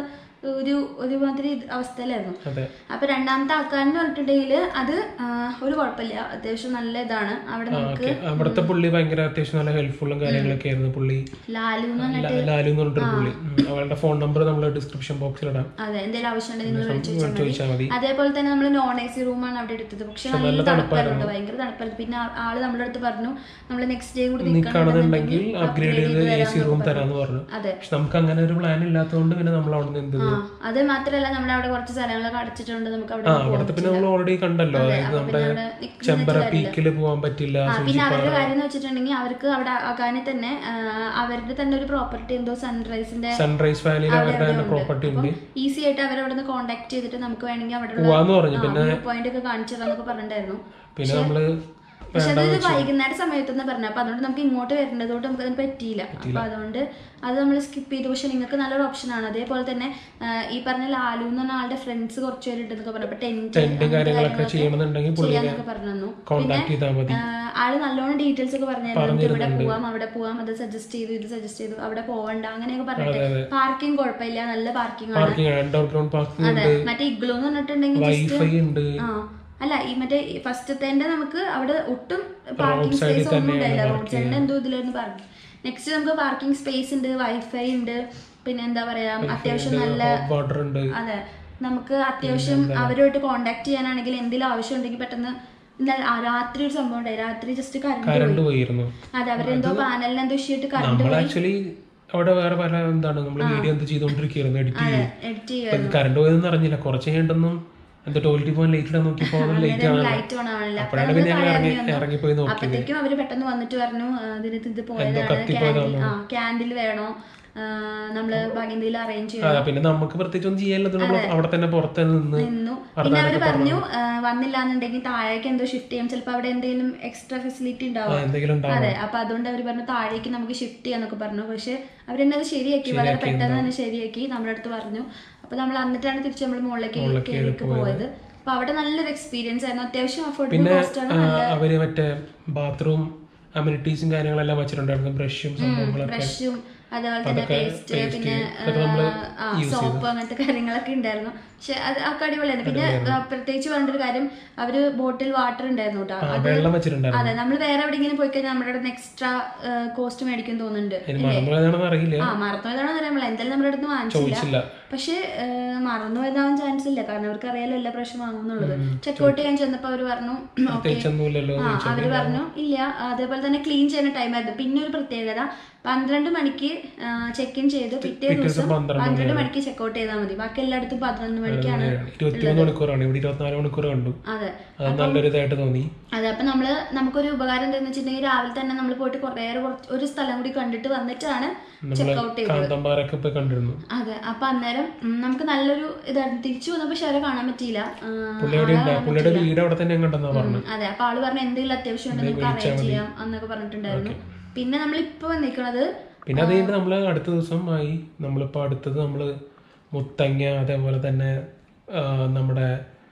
ഒരു ഒരുമാതിരി ഇത് അവസ്ഥയിലായിരുന്നു
അതെ
അപ്പൊ രണ്ടാമത്തെ ആൾക്കാരെന്ന് പറഞ്ഞിട്ടുണ്ടെങ്കിൽ അത് ആ, ഒരു കുഴപ്പമില്ല അത്യാവശ്യം നല്ല ഇതാണ് അവിടെ
ആ,
നമുക്ക്
ഓക്കെ അവിടുത്തെ പുള്ളി ഭയങ്കര അത്യാവശ്യം നല്ല ഹെൽപ്ഫുള്ളും കാര്യങ്ങളൊക്കെ ആയിരുന്നു പുള്ളി
ലാലു എന്ന് പറഞ്ഞ
ലാ- ലാലു എന്ന് പറഞ്ഞിട്ടൊരു പുള്ളി ഉം. അവളുടെ ഫോൺ നമ്പർ നമ്മൾ ഡിസ്ക്രിപ്ഷൻ ബോക്സിൽ ഇടാം
അതെ എന്തെങ്കിലും ആവശ്യമുണ്ടെങ്കിൽ നിങ്ങൾ വിളിച്ചു ചോദിച്ചാൽ മതി
ചോദിച്ചാൽ മതി
അതേപോലെ തന്നെ നമ്മൾ നോൺ എ സി റൂമാണ് അവിടെ എടുത്തത് പക്ഷെ നല്ല തണുപ്പായിരുന്നു ഭയങ്കര തണുപ്പായിരുന്നു പിന്നെ ആ- ആള് നമ്മുടെ അടുത്ത് പറഞ്ഞു നമ്മൾ നെക്സ്റ്റ് ഡേ കൂടി
നിൽക്കുകയാണെന്നുണ്ടെങ്കിൽ അപ്ഗ്രേഡ് ചെയ്ത് എ സി റൂം തരാന്ന് പറഞ്ഞു
അതെ
പക്ഷെ നമുക്ക് അങ്ങനെ ഒരു പ്ലാൻ ഇല്ലാത്തതുകൊണ്ട് പിന്നെ നമ്മൾ അവിടെ നിന്ന് എന്ത്
ആ അത് മാത്രല്ല നമ്മുടെ അവിടെ കുറച്ച് സ്ഥലങ്ങളൊക്കെ അടച്ചിട്ടുണ്ട് നമുക്ക് അവിടെ
ആ അവിടുത്തെ പിന്നെ നമ്മൾ ഓൾറെഡി കണ്ടല്ലോ അതായത് നമ്മുടെ
അവിടെ നിക്കുന്ന
ചെമ്പറ പീക്കിൽ പോകാൻ പറ്റില്ല
ആ, പിന്നെ അവരുടെ കാര്യം എന്ന് വെച്ചിട്ടുണ്ടെങ്കിൽ അവർക്ക് അവിടെ അകാനെ തന്നെ ആ, അവരുടെ തന്നെ ഒരു പ്രോപ്പർട്ടി എന്തോ സൺറൈസിന്റെ
സൺറൈസ് വാലിയിൽ അവരുടെ തന്നെ പ്രോപ്പർട്ടി ഉണ്ട്
ഈസി ആയിട്ട് അവരവിടെ നിന്ന് കോൺടാക്ട് ചെയ്തിട്ട് നമുക്ക് വേണമെങ്കിൽ അവിടെ
പോവാന്ന് പറഞ്ഞു പിന്നെ
പോയിന്റ് ഒക്കെ കാണിച്ചു തരാന്നൊക്കെ പറഞ്ഞിട്ടുണ്ടായിരുന്നു
പിന്നെ നമ്മള്
പക്ഷെ അതൊരു വൈകുന്നേര സമയത്തെന്ന് പറഞ്ഞു അപ്പൊ അതുകൊണ്ട് നമുക്ക് ഇങ്ങോട്ട് വരേണ്ടതുകൊണ്ട് നമുക്ക് അതിന് പറ്റിയില്ല അപ്പൊ അതുകൊണ്ട് അത് നമ്മൾ സ്കിപ്പ് ചെയ്തു പക്ഷെ നിങ്ങൾക്ക് നല്ലൊരു ഓപ്ഷൻ ആണ് അതേപോലെ തന്നെ ആ, ഈ പറഞ്ഞ ലാലു എന്ന് പറഞ്ഞ ആളുടെ ഫ്രണ്ട്സ് കുറച്ച് പേരുണ്ടെന്നൊക്കെ പറഞ്ഞു അപ്പൊ ടെന്റ്
ടെന്റ് കാര്യങ്ങളൊക്കെ ചെയ്യണമെന്നുണ്ടെങ്കിൽ പുള്ളിനെ
ചെയ്യാന്നൊക്കെ പറഞ്ഞു തന്നു
കോണ്ടാക്ട് ചെയ്താൽ മതി
ആ, ആള് നല്ലോണം ഡീറ്റെയിൽസ് ഒക്കെ പറഞ്ഞു നമുക്ക് ഇവിടെ പോവാം അവിടെ പോവാം അത് സജസ്റ്റ് ചെയ്തു ഇത് സജസ്റ്റ് ചെയ്തു അവിടെ പോവണ്ട അങ്ങനെയൊക്കെ പറഞ്ഞിട്ട് പാർക്കിംഗ് കുഴപ്പമില്ല നല്ല പാർക്കിംഗ് ആണ്
പാർക്കിംഗ് അണ്ടർഗ്രൗണ്ട് പാർക്കിംഗ്
അതെ മറ്റേ ഇഗ്ലോ എന്ന് പറഞ്ഞിട്ടുണ്ടെങ്കിൽ
വൈഫൈ ഉണ്ട്
ആ അല്ല ഈ മറ്റേ ഫസ്റ്റത്തെ നമുക്ക് അവിടെ ഒട്ടും പാർക്കിംഗ് സ്പേസ് ഒന്നും ഉണ്ടായില്ല റോഡ് സൈഡിന്റെ എന്തോ ഇതിലായിരുന്നു പാർക്ക് നെക്സ്റ്റ് നമുക്ക് പാർക്കിംഗ് സ്പേസ് ഉണ്ട് വൈഫൈ ഉണ്ട് പിന്നെ എന്താ പറയാ അത്യാവശ്യം നല്ല
വാട്ടർ ഉണ്ട്
അതെ നമുക്ക് അത്യാവശ്യം അവരുമായിട്ട് കോണ്ടാക്ട് ചെയ്യാനാണെങ്കിൽ എന്തെങ്കിലും ആവശ്യം ഉണ്ടെങ്കിൽ പെട്ടെന്ന് ഇന്നലെ ആ രാത്രി ഒരു സംഭവം ഉണ്ടായി രാത്രി ജസ്റ്റ് കറണ്ട്
കറണ്ട് പോയിരുന്നു
അതെ അവരെന്തോ പാനലിന് എന്തോ ഇഷ്യൂ കറണ്ട്
നമ്മൾ ആക്ച്വലി അവിടെ വേറെ പല എന്താണ് നമ്മൾ വീഡിയോ എന്ത് ചെയ്തോണ്ടിരിക്കുകയായിരുന്നു എഡിറ്റ് ചെയ്യും
എഡിറ്റ് ചെയ്യുക
കറണ്ട് പോയതെന്ന് അറിഞ്ഞില്ല കുറച്ച് കഴിഞ്ഞിട്ടൊന്നും എന്താ ടോയ്ലറ്റിൽ പോകാൻ ലേറ്റ് ഇടാൻ നോക്കി പോകാൻ ലേറ്റ് ആണ്
ലൈറ്റ് ഓൺ ആവണില്ല
അപ്പോഴാണ് പിന്നെ ഞങ്ങൾ ഇറങ്ങി ഇറങ്ങിപ്പോയി നോക്കി
അപ്പത്തേക്കും അവര് പെട്ടെന്ന് വന്നിട്ട് പറഞ്ഞു ആ, ഇതിനകത്ത് ഇത് പോയതാണ്
കത്തിപ്പോയതാണോ?
ക്യാൻഡിൽ ആ ക്യാൻഡിൽ വേണോ ആ, നമ്മള് ഭാഗ്യന്തിയിൽ അറേഞ്ച് ചെയ്യണം
ആ പിന്നെ നമുക്ക് പ്രത്യേകിച്ച് ഒന്നും ചെയ്യാനില്ല നമ്മൾ അവിടെ തന്നെ പുറത്ത് നിന്ന്
നിന്നു പിന്നെ അവര് പറഞ്ഞു ആ, വന്നില്ല എന്നുണ്ടെങ്കിൽ താഴേക്ക് എന്തോ ഷിഫ്റ്റ് ചെയ്യാം ചിലപ്പോ അവിടെ എന്തെങ്കിലും എക്സ്ട്രാ ഫെസിലിറ്റി
ആ,
ഉണ്ടാവും
എന്തെങ്കിലും ഉണ്ടാവും
അതെ അപ്പൊ അതുകൊണ്ട് അവർ പറഞ്ഞു താഴേക്ക് നമുക്ക് ഷിഫ്റ്റ് ചെയ്യാന്നൊക്കെ പറഞ്ഞു പക്ഷെ അവരെന്നെ അത് ശരിയാക്കി വളരെ പെട്ടെന്ന് തന്നെ ശരിയാക്കി നമ്മുടെ അടുത്ത് പറഞ്ഞു അപ്പൊ നമ്മൾ എന്നിട്ടാണ് തിരിച്ച് നമ്മൾ മുകളിലേക്ക് കയറിക്ക് പോയത് അപ്പൊ അവിടെ നല്ലൊരു എക്സ്പീരിയൻസ് ആയിരുന്നു അത്യാവശ്യം അഫോർഡബിൾ കോസ്റ്റ് ആണ്
ആ, അവര് മറ്റേ ബാത്റൂം അമ്യൂണിറ്റീസും കാര്യങ്ങളെല്ലാം വെച്ചിട്ടുണ്ടായിരുന്നു ബ്രഷും സംഭവങ്ങളൊക്കെ
ബ്രഷും അതേപോലെ തന്നെ പേസ്റ്റ് പിന്നെ
അതൊക്കെ നമ്മള്
സോപ്പ് അങ്ങനത്തെ കാര്യങ്ങളൊക്കെ ഉണ്ടായിരുന്നു പക്ഷെ അത് ഒക്കെ അടിപൊളിയായിരുന്നു പിന്നെ ആ, പ്രത്യേകിച്ച് പറഞ്ഞ ഒരു കാര്യം അവര് ബോട്ടിൽ വാട്ടർ ഉണ്ടായിരുന്നു കേട്ടോ
ആ, വെള്ളം വെച്ചിട്ടുണ്ടായിരുന്നു
അതെ നമ്മൾ വേറെ എവിടെയെങ്കിലും പോയി കഴിഞ്ഞാൽ നമ്മുടെ അടുത്ത് എക്സ്ട്രാ കോസ്റ്റ് മേടിക്കും തോന്നുന്നുണ്ട്
അതിന് മറന്നുപോയതാണെന്ന് അറിയില്ല
ആ മറന്നുപോയതാണെന്ന് അറിയാൻ പാടില്ല എന്തായാലും നമ്മുടെ അടുത്ത് വാങ്ങിച്ചില്ല
ചോദിച്ചില്ല
പക്ഷെ മറന്നു പോയതാവാൻ ചാൻസ് ഇല്ല കാരണം അവർക്ക് അറിയാലോ എല്ലാ പ്രാവശ്യം വാങ്ങുന്നുള്ളത് ചെക്കൗട്ട് ചെയ്യാൻ ചെന്നപ്പോ അവര് പറഞ്ഞു ഓക്കെ
പ്രത്യേകിച്ചൊന്നുമില്ലല്ലോ
ആ അവര് പറഞ്ഞു ഇല്ല അതേപോലെ തന്നെ ക്ലീൻ ചെയ്യുന്ന ടൈമായിരുന്നു പിന്നെ ഒരു പ്രത്യേകത പന്ത്രണ്ട് മണിക്ക് ചെക്ക് ഇൻ ചെയ്ത് പിറ്റേ ദിവസം
പന്ത്രണ്ട്
പന്ത്രണ്ട് മണിക്ക് ചെക്കൗട്ട് ചെയ്താൽ മതി ബാക്കി എല്ലായിടത്തും പതിനൊന്ന് മണിക്കാണ്
ഇരുപത്തിമൂന്ന് മണിക്കൂറാണ് ഇവിടെ ഇരുപത്തിനാല് മണിക്കൂർ കണ്ടു
അതെ
അത് നല്ലൊരു ഇതായിട്ട് തോന്നി
അതെ അപ്പൊ നമ്മള് നമുക്കൊരു ഉപകാരം എന്താന്ന് വെച്ചിട്ടുണ്ടെങ്കിൽ രാവിലെ തന്നെ നമ്മൾ പോയിട്ട് കുറേ കുറച്ച് ഒരു സ്ഥലം കൂടി കണ്ടിട്ട് വന്നിട്ടാണ് ചെക്കൗട്ട് ചെയ്തത്
കാന്തമ്പാറൊക്കെ പോയി കണ്ടിരുന്നു
അതെ അപ്പൊ അന്നേരം ഉം, നമുക്ക് നല്ലൊരു ഇതായിരുന്നു തിരിച്ചു വന്നപ്പോ ഷെയർ കാണാൻ പറ്റിയില്ല ആ,
പുള്ളി എവിടെ ഉണ്ട് പുള്ളിയുടെ വീട് അവിടെ തന്നെ കണ്ടെന്നാ പറഞ്ഞു
ഉം, അതെ അപ്പൊ ആള് പറഞ്ഞ എന്തെങ്കിലും അത്യാവശ്യം ഉണ്ടെങ്കിൽ നമുക്ക് അറേഞ്ച് ചെയ്യാം എന്നൊക്കെ പറഞ്ഞിട്ടുണ്ടായിരുന്നു പിന്നെ നമ്മൾ ഇപ്പൊ വന്നിരിക്കണത്
പിന്നെ അത് കഴിഞ്ഞിട്ട് നമ്മള് അടുത്ത ദിവസം ആയി നമ്മളിപ്പോ അടുത്തത് നമ്മള് മുത്തങ്ങ അതേപോലെ തന്നെ ആ, നമ്മുടെ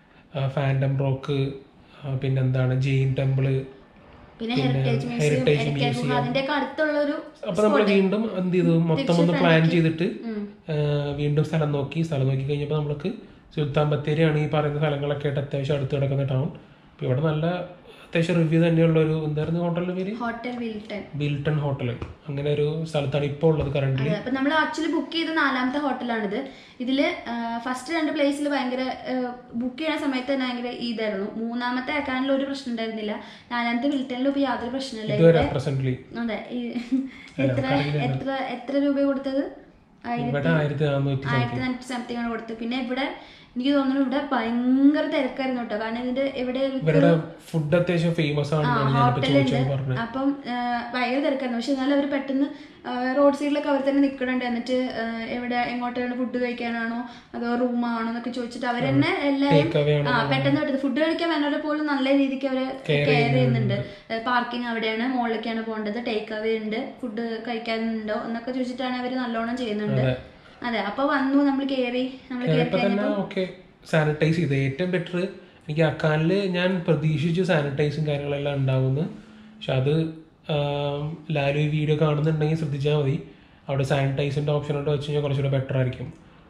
ഫാൻഡം റോക്ക് ആ, പിന്നെന്താണ് ജെയിൻ ടെമ്പിള്
പിന്നെ ഹെറിറ്റേജ് മ്യൂസിയം
ഹെറിറ്റേജ്
എടയ്ക്കൽ ഗുഹ അതിന്റെ ഒക്കെ അടുത്തുള്ള ഒരു
അപ്പൊ നമ്മൾ വീണ്ടും എന്ത് ചെയ്തു മൊത്തം ഒന്ന് പ്ലാൻ ചെയ്തിട്ട് ആ, വീണ്ടും സ്ഥലം നോക്കി സ്ഥലം നോക്കി കഴിഞ്ഞപ്പോൾ നമ്മൾക്ക് സുൽത്താൻ ബത്തേരിയാണ് ഈ പറയുന്ന സ്ഥലങ്ങളൊക്കെ ആയിട്ട് അത്യാവശ്യം അടുത്ത് കിടക്കുന്ന ടൗൺ അപ്പൊ ഇവിടെ നല്ല അത്യാവശ്യം റിവ്യൂ തന്നെയുള്ള ഒരു എന്തായിരുന്നു ഹോട്ടലിന്റെ പേര്
ഹോട്ടൽ വിൽട്ടൺ
ബിൽട്ടൺ ഹോട്ടൽ അങ്ങനെ ഒരു സ്ഥലത്താണ് ഇപ്പോൾ ഉള്ളത് കറന്റ്
അതെ അപ്പൊ നമ്മൾ ആക്ച്വലി ബുക്ക് ചെയ്ത നാലാമത്തെ ഹോട്ടലാണിത് ഇതില് ഫസ്റ്റ് രണ്ട് പ്ലേസിൽ ഭയങ്കര ബുക്ക് ചെയ്യുന്ന സമയത്ത് തന്നെ ഭയങ്കര ഇതായിരുന്നു മൂന്നാമത്തെ ആക്കാനിൽ ഒരു പ്രശ്നം ഉണ്ടായിരുന്നില്ല നാലാമത്തെ വിൽട്ടണിലും ഇപ്പൊ യാതൊരു പ്രശ്നമില്ല
ഇതുവരെ പ്രസന്റ്ലി
അതെ ഈ എത്ര എത്ര എത്ര രൂപ കൊടുത്തത് ആയിരത്തി
ഇവിടെ ആയിരത്തി നാനൂറ്റി
ആയിരത്തി നാനൂറ്റി സംതിങ് ആണ് കൊടുത്തത് പിന്നെ ഇവിടെ എനിക്ക് തോന്നുന്നു ഇവിടെ ഭയങ്കര തിരക്കായിരുന്നു കേട്ടോ കാരണം ഇതിന്റെ ഇവിടെ ഒരു
ഇവരുടെ ഫുഡ് അത്യാവശ്യം ഫേമസ് ആണെന്നാണ് ഞാനിപ്പോ ചോദിച്ചത് പറഞ്ഞത്
അപ്പം ആ, ഭയങ്കര തിരക്കായിരുന്നു പക്ഷെ എന്നാലും അവർ പെട്ടെന്ന് റോഡ് സൈഡിലൊക്കെ അവർ തന്നെ നിൽക്കണുണ്ട് എന്നിട്ട് ആ, എവിടെ എങ്ങോട്ടാണ് ഫുഡ് കഴിക്കാനാണോ അതോ റൂമാണോ എന്നൊക്കെ ചോദിച്ചിട്ട് അവർ തന്നെ എല്ലാവരും
ടേക്ക് അവേ ആണ്
ആ പെട്ടെന്ന് പെട്ടെന്ന് ഫുഡ് കഴിക്കാൻ വരുന്നവരെ പോലും നല്ല രീതിക്ക് അവര് കെയർ ചെയ്യുന്നുണ്ട് പാർക്കിംഗ് അവിടെയാണ് മുകളിലേക്കാണ് പോകേണ്ടത് ടേക്ക് അവേ ഉണ്ട് ഫുഡ് കഴിക്കാനുണ്ടോ എന്നൊക്കെ ചോദിച്ചിട്ടാണ് അവർ നല്ലോണം ചെയ്യുന്നുണ്ട് അതെ അപ്പൊ വന്നു നമ്മൾ കയറി നമ്മൾ കയറി
ഇപ്പൊ തന്നെ ഓക്കെ സാനിറ്റൈസ് ചെയ്ത് ഏറ്റവും ബെറ്റർ എനിക്ക് അക്കാനില് ഞാൻ പ്രതീക്ഷിച്ചു സാനിറ്റൈസും കാര്യങ്ങളെല്ലാം ഉണ്ടാവുമെന്ന് പക്ഷെ അത് ആം, ലാലു ഈ വീഡിയോ കാണുന്നുണ്ടെങ്കിൽ ശ്രദ്ധിച്ചാൽ മതി അവിടെ സാനിറ്റൈസിന്റെ ഓപ്ഷൻ ഉണ്ട് വെച്ച് കഴിഞ്ഞാൽ കുറച്ചുകൂടെ ബെറ്റർ ആയിരിക്കും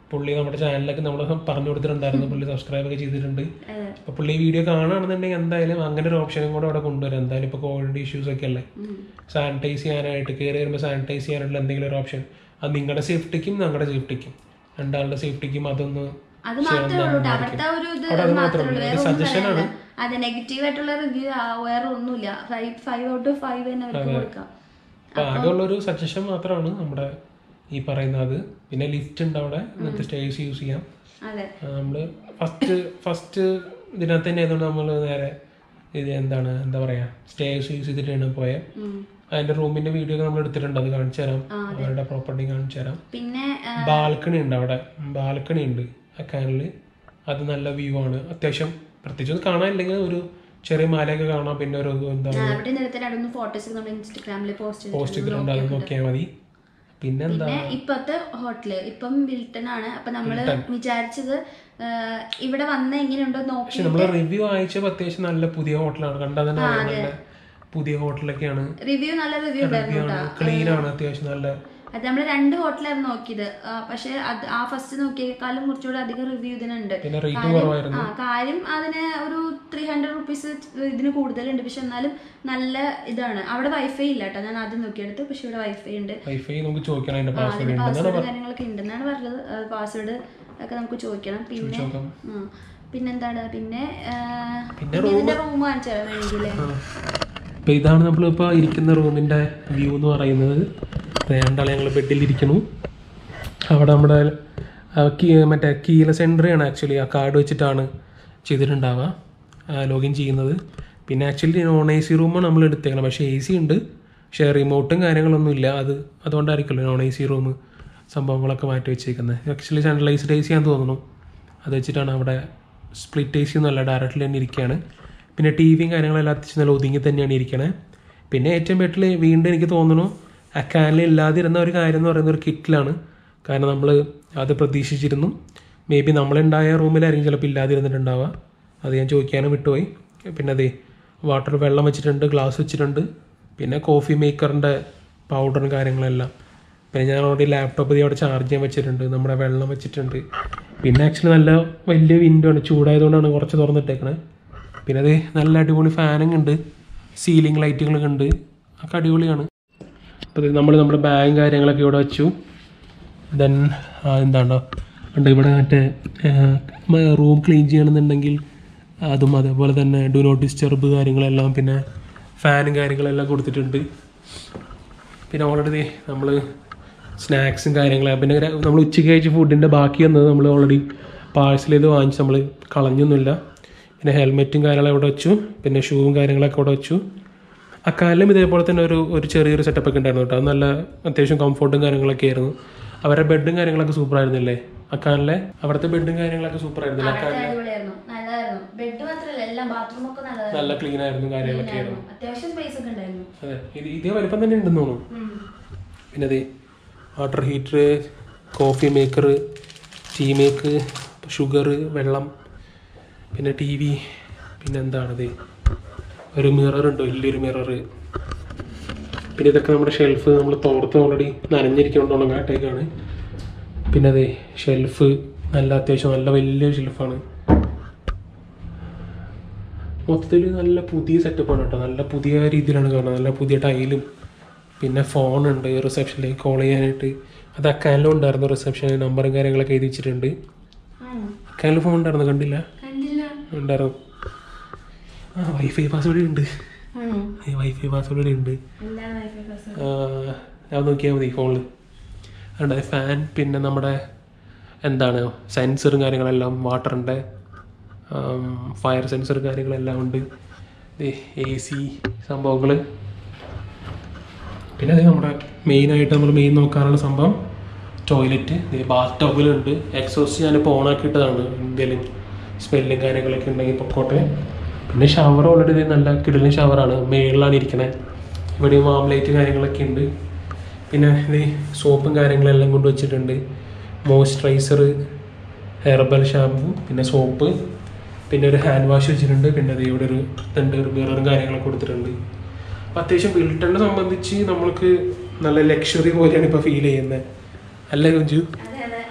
പുള്ളി നമ്മുടെ ചാനലിലൊക്കെ നമ്മൾ പറഞ്ഞു കൊടുത്തിട്ടുണ്ടായിരുന്നു പുള്ളി സബ്സ്ക്രൈബ് ഒക്കെ ചെയ്തിട്ടുണ്ട്
അതെ
അപ്പോൾ പുള്ളി വീഡിയോ കാണുകയാണെന്നുണ്ടെങ്കിൽ എന്തായാലും അങ്ങനെ ഒരു ഓപ്ഷനും കൂടെ അവിടെ കൊണ്ടുവരും എന്തായാലും ഇപ്പോൾ കോവിഡ് ഇഷ്യൂസ് ഒക്കെ അല്ലേ
ഉം.
സാനിറ്റൈസ് ചെയ്യാനായിട്ട് കയറി വരുമ്പോൾ സാനിറ്റൈസ് ചെയ്യാനായിട്ടുള്ള എന്തെങ്കിലും ഒരു ഓപ്ഷൻ അത് നിങ്ങളുടെ സേഫ്റ്റിക്കും ഞങ്ങളുടെ സേഫ്റ്റിക്കും രണ്ടാളുടെ സേഫ്റ്റിക്കും അതൊന്ന്
അത് മാത്രമേ ഉള്ളൂ ട്ടോ. അവിടുത്തെ ഒരു ഇത്
അവിടെ അത്
മാത്രമേ
മാത്രമേ
ഉള്ളൂ
ഉള്ളൂ.
വേറെ
ഒരു
ഒന്നും
suggestion
പറയാനില്ല അതെ നെഗറ്റീവ് ആയിട്ടുള്ള റിവ്യൂ വേറെ ഒന്നുമില്ല five five out of five തന്നെ അവർക്ക് കൊടുക്കാം
അപ്പോൾ ആകെയുള്ളൊരു സജഷൻ മാത്രമാണ് നമ്മുടെ ഈ പറയുന്നത് പിന്നെ ലിഫ്റ്റ് ഉണ്ട് അവിടെ നിങ്ങൾക്ക് സ്റ്റേഴ്സ് യൂസ് ചെയ്യാം
അതെ
നമ്മൾ ഫസ്റ്റ് ഫസ്റ്റ് ഇതിനകത്ത് തന്നെ ആയതുകൊണ്ട് നമ്മൾ നേരെ ഇത് എന്താണ് എന്താ പറയുക സ്റ്റേഴ്സ് യൂസ് ചെയ്തിട്ടാണ് പോയത്
ഉം.
അതിന്റെ റൂമിന്റെ വീഡിയോ ഒക്കെ നമ്മൾ എടുത്തിട്ടുണ്ട് അത് കാണിച്ചു തരാം അവരുടെ പ്രോപ്പർട്ടി കാണിച്ചു തരാം
പിന്നെ ആ,
ബാൽക്കണി ഉണ്ട് അവിടെ ബാൽക്കണി ഉണ്ട് ആ കാനലിൽ അത് നല്ല വ്യൂ ആണ് അത്യാവശ്യം പ്രത്യേകിച്ച് ഒന്നും കാണാനില്ലെങ്കിൽ ഒരു ചെറിയ മലയൊക്കെ കാണാം പിന്നെ ഒരു എന്താ
ആ, അവിടെ നേരത്തെ രണ്ടൊന്ന് ഫോട്ടോസ് നമ്മൾ ഇൻസ്റ്റഗ്രാമിൽ പോസ്റ്റ്
പോസ്റ്റ് ചെയ്തിട്ടുണ്ട് അത് നോക്കിയാൽ മതി പിന്നെ എന്താ
പിന്നെ ഇപ്പത്തെ ഹോട്ടല് ഇപ്പം വിൽട്ടൺ ആണ് അപ്പൊ നമ്മള് വിചാരിച്ചത് ആ, ഇവിടെ വന്ന എങ്ങനെയുണ്ടോ നോക്കി
പക്ഷെ നമ്മൾ റിവ്യൂ അയച്ചപ്പോൾ അത്യാവശ്യം നല്ല പുതിയ ഹോട്ടലാണ് കണ്ടാൽ തന്നെ അറിയാം നല്ല പുതിയ ഹോട്ടലൊക്കെയാണ്
റിവ്യൂ നല്ല റിവ്യൂ ഉണ്ടായിരുന്നു കേട്ടോ
ക്ലീൻ ആണ് അത്യാവശ്യം നല്ല
അത് നമ്മൾ രണ്ട് ഹോട്ടലായിരുന്നു നോക്കിയത് ആ, പക്ഷെ അത് ആ ഫസ്റ്റ് നോക്കിയേക്കാളും കുറച്ചുകൂടെ അധികം റിവ്യൂ ഇതിനുണ്ട്
പിന്നെ റേറ്റും കുറവായിരുന്നു
ആ കാര്യം അതിന് ഒരു ത്രീ ഹൺഡ്രഡ് റുപ്പീസ് ഇതിന് കൂടുതലുണ്ട് പക്ഷെ എന്നാലും നല്ല ഇതാണ് അവിടെ വൈഫൈ ഇല്ല കേട്ടോ ഞാൻ ആദ്യം നോക്കിയെടുത്ത് പക്ഷെ ഇവിടെ വൈഫൈ ഉണ്ട്
വൈഫൈ നമുക്ക് ചോദിക്കണം അതിന്റെ
ആ,
പാസ്വേഡ്
അതിന്റെ
ഉണ്ടെന്നാണ്
പാസ്വേഡ് കാര്യങ്ങളൊക്കെ ഉണ്ടെന്നാണ് പറഞ്ഞത് പാസ്വേഡ് ഒക്കെ നമുക്ക് ചോദിക്കണം പിന്നെ
നോക്കാം
ആ, പിന്നെന്താണ് പിന്നെ ആ,
പിന്നെ
പിന്നെ ഇതിന്റെ റൂം കാണിച്ചു തരാം വേണമെങ്കിൽ
അപ്പൊ ഇതാണ് നമ്മളിപ്പോൾ ഇരിക്കുന്ന റൂമിന്റെ വ്യൂ എന്ന് പറയുന്നത് രണ്ടാളെ ഞങ്ങൾ ബെഡിൽ ഇരിക്കുന്നു അവിടെ നമ്മുടെ ആ, കീ മറ്റേ കീലസ് എൻട്രി ആണ് ആക്ച്വലി ആ കാർഡ് വെച്ചിട്ടാണ് ചെയ്തിട്ടുണ്ടാവുക ലോഗിൻ ചെയ്യുന്നത് പിന്നെ ആക്ച്വലി നോൺ എ സി റൂമാണ് നമ്മൾ എടുത്തേക്കണം പക്ഷേ എ സി ഉണ്ട് പക്ഷേ റിമോട്ടും കാര്യങ്ങളൊന്നും ഇല്ല അത് അതുകൊണ്ടായിരിക്കുമല്ലോ നോൺ എ സി റൂം സംഭവങ്ങളൊക്കെ മാറ്റി വെച്ചേക്കുന്നത് ആക്ച്വലി സെൻട്രലൈസ്ഡ് എ സി ആണെന്ന് തോന്നുന്നു അത് വെച്ചിട്ടാണ് അവിടെ സ്പ്ലിറ്റ് എ സി ഒന്നുമല്ല ഡയറക്റ്റ്ലി തന്നെ ഇരിക്കുകയാണ് പിന്നെ ടി വിയും കാര്യങ്ങളെല്ലാം അത്യാവശ്യം നല്ല ഒതുങ്ങി തന്നെയാണ് ഇരിക്കണേ പിന്നെ ഏറ്റവും ബെറ്റർ വീണ്ടും എനിക്ക് തോന്നുന്നു അക്കാനിൽ ഇല്ലാതിരുന്ന ഒരു കാര്യം എന്ന് പറയുന്നത് ഒരു കിറ്റിലാണ് കാരണം നമ്മൾ അത് പ്രതീക്ഷിച്ചിരുന്നു മേ ബി നമ്മളുണ്ടായ റൂമിലായിരിക്കും ചിലപ്പോൾ ഇല്ലാതിരുന്നിട്ടുണ്ടാവുക അത് ഞാൻ ചോദിക്കാനും വിട്ടുപോയി പിന്നെ അതെ വാട്ടർ വെള്ളം വെച്ചിട്ടുണ്ട് ഗ്ലാസ് വെച്ചിട്ടുണ്ട് പിന്നെ കോഫി മേക്കറിൻ്റെ പൗഡറും കാര്യങ്ങളെല്ലാം പിന്നെ ഞാൻ ഓൾറെഡി ലാപ്ടോപ്പ് അവിടെ ചാർജ് ചെയ്യാൻ വെച്ചിട്ടുണ്ട് നമ്മുടെ വെള്ളം വെച്ചിട്ടുണ്ട് പിന്നെ ആക്ച്വലി നല്ല വലിയ വിൻഡോ ആണ് ചൂടായതുകൊണ്ടാണ് കുറച്ച് തുറന്നിട്ടേക്കണേ പിന്നെ അത് നല്ല അടിപൊളി ഫാനും ഉണ്ട് സീലിംഗ് ലൈറ്റുകളൊക്കെ ഉണ്ട് ഒക്കെ അടിപൊളിയാണ് അപ്പോൾ നമ്മൾ നമ്മുടെ ബാഗും കാര്യങ്ങളൊക്കെ ഇവിടെ വെച്ചു ദെൻ എന്താണോ ഉണ്ട് ഇവിടെ മറ്റേ റൂം ക്ലീൻ ചെയ്യണമെന്നുണ്ടെങ്കിൽ അതും അതേപോലെ തന്നെ ഡു നോട്ട് ഡിസ്റ്റർബ് കാര്യങ്ങളെല്ലാം പിന്നെ ഫാനും കാര്യങ്ങളെല്ലാം കൊടുത്തിട്ടുണ്ട് പിന്നെ ഓൾറെഡി നമ്മൾ സ്നാക്സും കാര്യങ്ങളും പിന്നെ നമ്മൾ ഉച്ചയ്ക്ക് കഴിച്ച ഫുഡിൻ്റെ ബാക്കി വന്നത് നമ്മൾ ഓൾറെഡി പാഴ്സൽ ചെയ്ത് വാങ്ങിച്ച് നമ്മൾ കളഞ്ഞൊന്നുമില്ല പിന്നെ ഹെൽമെറ്റും കാര്യങ്ങളും ഇവിടെ വെച്ചു പിന്നെ ഷൂവും കാര്യങ്ങളൊക്കെ ഇവിടെ വെച്ചു അക്കാലം ഇതേപോലെ തന്നെ ഒരു ഒരു ചെറിയൊരു സെറ്റപ്പ് ഒക്കെ ഉണ്ടായിരുന്നു കേട്ടോ അത് നല്ല അത്യാവശ്യം കംഫർട്ടും കാര്യങ്ങളൊക്കെ ആയിരുന്നു അവരുടെ ബെഡും കാര്യങ്ങളൊക്കെ സൂപ്പർ ആയിരുന്നില്ലേ അക്കാലിലെ അവിടുത്തെ ബെഡും കാര്യങ്ങളൊക്കെ സൂപ്പർ ആയിരുന്നില്ലേ അക്കാലിലെ
അടിപൊളിയായിരുന്നു നല്ലതായിരുന്നു ബെഡ് മാത്രമല്ല എല്ലാം ബാത്റൂം ഒക്കെ നല്ലതായിരുന്നു
നല്ല ക്ലീൻ ആയിരുന്നു കാര്യങ്ങളൊക്കെ ആയിരുന്നു
അത്യാവശ്യം സ്പേസ് ഒക്കെ ഉണ്ടായിരുന്നു
അതെ ഇത് ഇതേ വലിപ്പം തന്നെ ഉണ്ടെന്ന് തോന്നുന്നു
ഉം.
പിന്നെ അതെ water heater coffee maker tea make sugar വെള്ളം പിന്നെ ടി വി പിന്നെ എന്താണത് ഒരു മിറർ ഉണ്ട് വലിയൊരു മിറർ പിന്നെ ഇതൊക്കെ നമ്മുടെ ഷെൽഫ് നമ്മൾ തോർത്ത് ഓൾറെഡി നനഞ്ഞിരിക്കൊണ്ടോണം കാട്ടേക്കാണ് പിന്നെ അതെ ഷെൽഫ് നല്ല അത്യാവശ്യം നല്ല വലിയ ഷെൽഫാണ് മൊത്തത്തിൽ നല്ല പുതിയ സെറ്റപ്പാണ് കേട്ടോ നല്ല പുതിയ രീതിയിലാണ് കാണുന്നത് നല്ല പുതിയ ടൈലും പിന്നെ ഫോണുണ്ട് റിസപ്ഷനിലേക്ക് കോൾ ചെയ്യാനായിട്ട് അത് അക്കാനിലും ഉണ്ടായിരുന്നു റിസപ്ഷനിൽ നമ്പറും കാര്യങ്ങളൊക്കെ എഴുതി വെച്ചിട്ടുണ്ട്
ആണോ?
അക്കാനിൽ ഫോൺ ഉണ്ടായിരുന്നു കണ്ടില്ല
കണ്ടില്ല
ഉണ്ടായിരുന്നു ആ വൈഫൈ പാസ്വേഡ് ഉണ്ട്
ആണോ
ഈ വൈഫൈ പാസ്വേഡ് ഉണ്ട്
എന്താണ് വൈഫൈ പാസ്വേഡ്
ആ, അത് നോക്കിയാൽ മതി ഫോണിൽ ഉണ്ട് ഫാൻ പിന്നെ നമ്മുടെ എന്താണ് സെൻസറും കാര്യങ്ങളെല്ലാം വാട്ടറിൻ്റെ ഫയർ സെൻസർ കാര്യങ്ങളെല്ലാം ഉണ്ട് എ സി സംഭവങ്ങൾ പിന്നെ അത് നമ്മുടെ മെയിനായിട്ട് നമ്മൾ മെയിൻ നോക്കാനുള്ള സംഭവം ടോയ്ലറ്റ് ബാത്ത് ടബിലുണ്ട് എക്സോസ്റ്റ് ഞാനിപ്പോൾ ഓണാക്കിയിട്ടതാണ് എന്തെങ്കിലും സ്മെല്ലും കാര്യങ്ങളൊക്കെ ഉണ്ടെങ്കിൽ പൊക്കോട്ടെ പിന്നെ ഷവർ ഓൾറെഡി നല്ല കിടലും ഷവറാണ് മേളിലാണ് ഇരിക്കണേ ഇവിടെയും ആംലേറ്റ് കാര്യങ്ങളൊക്കെ ഉണ്ട് പിന്നെ ഇത് സോപ്പും കാര്യങ്ങളെല്ലാം കൊണ്ട് വെച്ചിട്ടുണ്ട് മോയ്സ്ചറൈസർ ഹെർബൽ ഷാമ്പു പിന്നെ സോപ്പ് പിന്നെ ഒരു ഹാൻഡ് വാഷ് വെച്ചിട്ടുണ്ട് പിന്നെ അത് ഇവിടെ ഒരു ഇതുണ്ട് ഒരു മിററും കാര്യങ്ങളൊക്കെ കൊടുത്തിട്ടുണ്ട് അപ്പം അത്യാവശ്യം വിൽട്ടണിനെ സംബന്ധിച്ച് നമ്മൾക്ക് നല്ല ലക്ഷറി പോലെയാണ് ഇപ്പോൾ ഫീൽ ചെയ്യുന്നത് അല്ലേ കുഞ്ചു
അതെ അതെ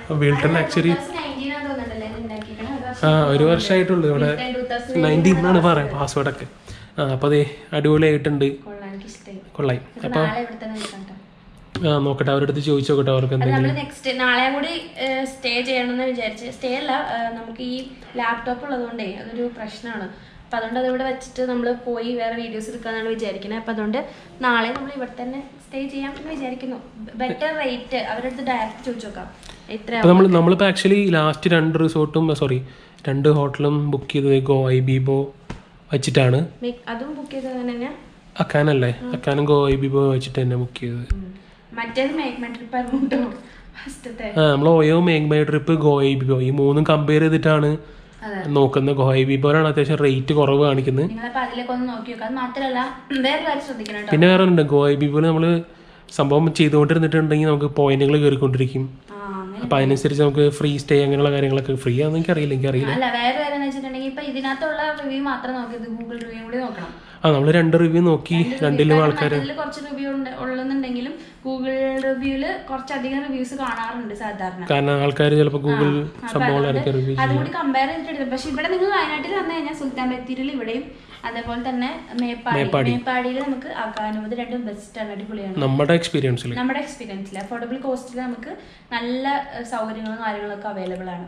വിൽട്ടൺ ആക്ച്വലി
2019 ആണെന്ന് തോന്നുന്നുണ്ടല്ലേ ഇത് ഉണ്ടാക്കിയേക്കണേ? ഒരു വർഷം
ആ ഒരു വർഷമായിട്ടുള്ളൂ ഇവിടെ
Wilton 2000
നയൻറ്റീൻ എന്നാണ് പറയാം പാസ്വേഡൊക്കെ ആ അപ്പോൾ അതെ അടിപൊളിയായിട്ടുണ്ട്
കൊള്ളാം, എനിക്കിഷ്ടായി.
കൊള്ളായി
ഇത്
അപ്പോൾ
നാളെ ഇവിടെ തന്നെ നിൽക്കാം ട്ടോ.
ആ നോക്കട്ടെ അവരുടെ അടുത്ത് ചോദിച്ചു നോക്കട്ടെ അവർക്ക്
അത്
എന്തെങ്കിലും
നമ്മൾ നെക്സ്റ്റ് നാളെ കൂടി സ്റ്റേ ചെയ്യണമെന്ന് വിചാരിച്ച് സ്റ്റേ അല്ല ആ, നമുക്ക് ഈ ലാപ്ടോപ്പ് ഉള്ളതുകൊണ്ടേ അതൊരു പ്രശ്നമാണ് അപ്പം അതുകൊണ്ട് അതിവിടെ വെച്ചിട്ട് നമ്മൾ പോയി വേറെ വീഡിയോസ് എടുക്കാന്നാണ് വിചാരിക്കുന്നത് അപ്പം അതുകൊണ്ട് നാളെ നമ്മൾ ഇവിടെ തന്നെ സ്റ്റേ ചെയ്യാം എന്ന് വിചാരിക്കുന്നു ബെറ്റർ റേറ്റ് അവരുടെ അടുത്ത് ഡയറക്റ്റ് ചോദിച്ചു നോക്കാം എത്ര
അപ്പോൾ നമ്മൾ നമ്മളിപ്പോൾ ആക്ച്വലി ലാസ്റ്റ് രണ്ട് റിസോർട്ടും സോറി രണ്ട് ഹോട്ടലും ബുക്ക് ചെയ്തത് ഗോ ഐ ബിബോ വെച്ചിട്ടാണ്
അതും ബുക്ക് ചെയ്തത് അങ്ങനെ തന്നെയാ
അക്കാനല്ലേ അക്കാനും ഗോ ഐ ബിബോ വെച്ചിട്ട് തന്നെ ബുക്ക് ചെയ്തത്
ഉം. മറ്റേത് മേക്ക് മൈ ട്രിപ്പ് ആയിരുന്നു ഫസ്റ്റത്തെ
ആ നമ്മൾ OYO make my trip Goibibo ഈ മൂന്നും കമ്പയർ ചെയ്തിട്ടാണ്
അതെ
നോക്കുന്നത് ഗോ ഐ ബിബോയിലാണ് അത്യാവശ്യം റേറ്റ് കുറവ് കാണിക്കുന്നത്
നിങ്ങളപ്പോൾ അതിലേക്ക് ഒന്ന് നോക്കി നോക്കാം അത് മാത്രമല്ല വേറെ കാര്യം ശ്രദ്ധിക്കണം കേട്ടോ
പിന്നെ വേറെ ഉണ്ട് ഗോ ഐ ബിബോയിൽ നമ്മൾ സംഭവം ചെയ്തുകൊണ്ടിരുന്നിട്ടുണ്ടെങ്കിൽ നമുക്ക് പോയിന്റുകൾ കയറിക്കൊണ്ടിരിക്കും
ആ അങ്ങനെ
അപ്പോൾ അതിനനുസരിച്ച് നമുക്ക് ഫ്രീ സ്റ്റേ അങ്ങനെയുള്ള കാര്യങ്ങളൊക്കെ ഫ്രീ ആണെന്ന് എനിക്കറിയില്ല എനിക്കറിയില്ല
അല്ല വേറെ കാര്യം എന്ന് വെച്ചിട്ടുണ്ടെങ്കിൽ ഇപ്പൊ ഇതിനകത്തുള്ള റിവ്യൂ മാത്രം നോക്കിയത് ഗൂഗിൾ റിവ്യൂ കൂടി നോക്കണം
ആ നമ്മൾ രണ്ട് റിവ്യൂ നോക്കി രണ്ടിലും ആൾക്കാർ
ഇതിൽ കുറച്ച് റിവ്യൂ ഉള്ളെന്നുണ്ടെങ്കിലും ഗൂഗിൾ റിവ്യൂല് കുറച്ചധികം റിവ്യൂസ് കാണാറുണ്ട് സാധാരണ
കാരണം ആൾക്കാർ ചിലപ്പോൾ ഗൂഗിൾ
അപ്പൊ
സംഭവങ്ങളായിരിക്കും റിവ്യൂ
അതും കൂടി കമ്പയർ ചെയ്തിട്ട് പക്ഷെ ഇവിടെ നിങ്ങൾ വയനാട്ടിൽ വന്നു കഴിഞ്ഞാൽ സുൽത്താൻ ബത്തേരിയിൽ ഇവിടെയും അതേപോലെ തന്നെ മേപ്പാടി മേപ്പാടിയിൽ നമുക്ക് ആക്കാനും ഇത് രണ്ടും ബെസ്റ്റ് ആണ് അടിപൊളിയാണ്
നമ്മുടെ എക്സ്പീരിയൻസിൽ
നമ്മുടെ എക്സ്പീരിയൻസിൽ അഫോർഡബിൾ കോസ്റ്റിൽ നമുക്ക് നല്ല ഏഹ്, സൗകര്യങ്ങളും കാര്യങ്ങളൊക്കെ അവൈലബിൾ ആണ്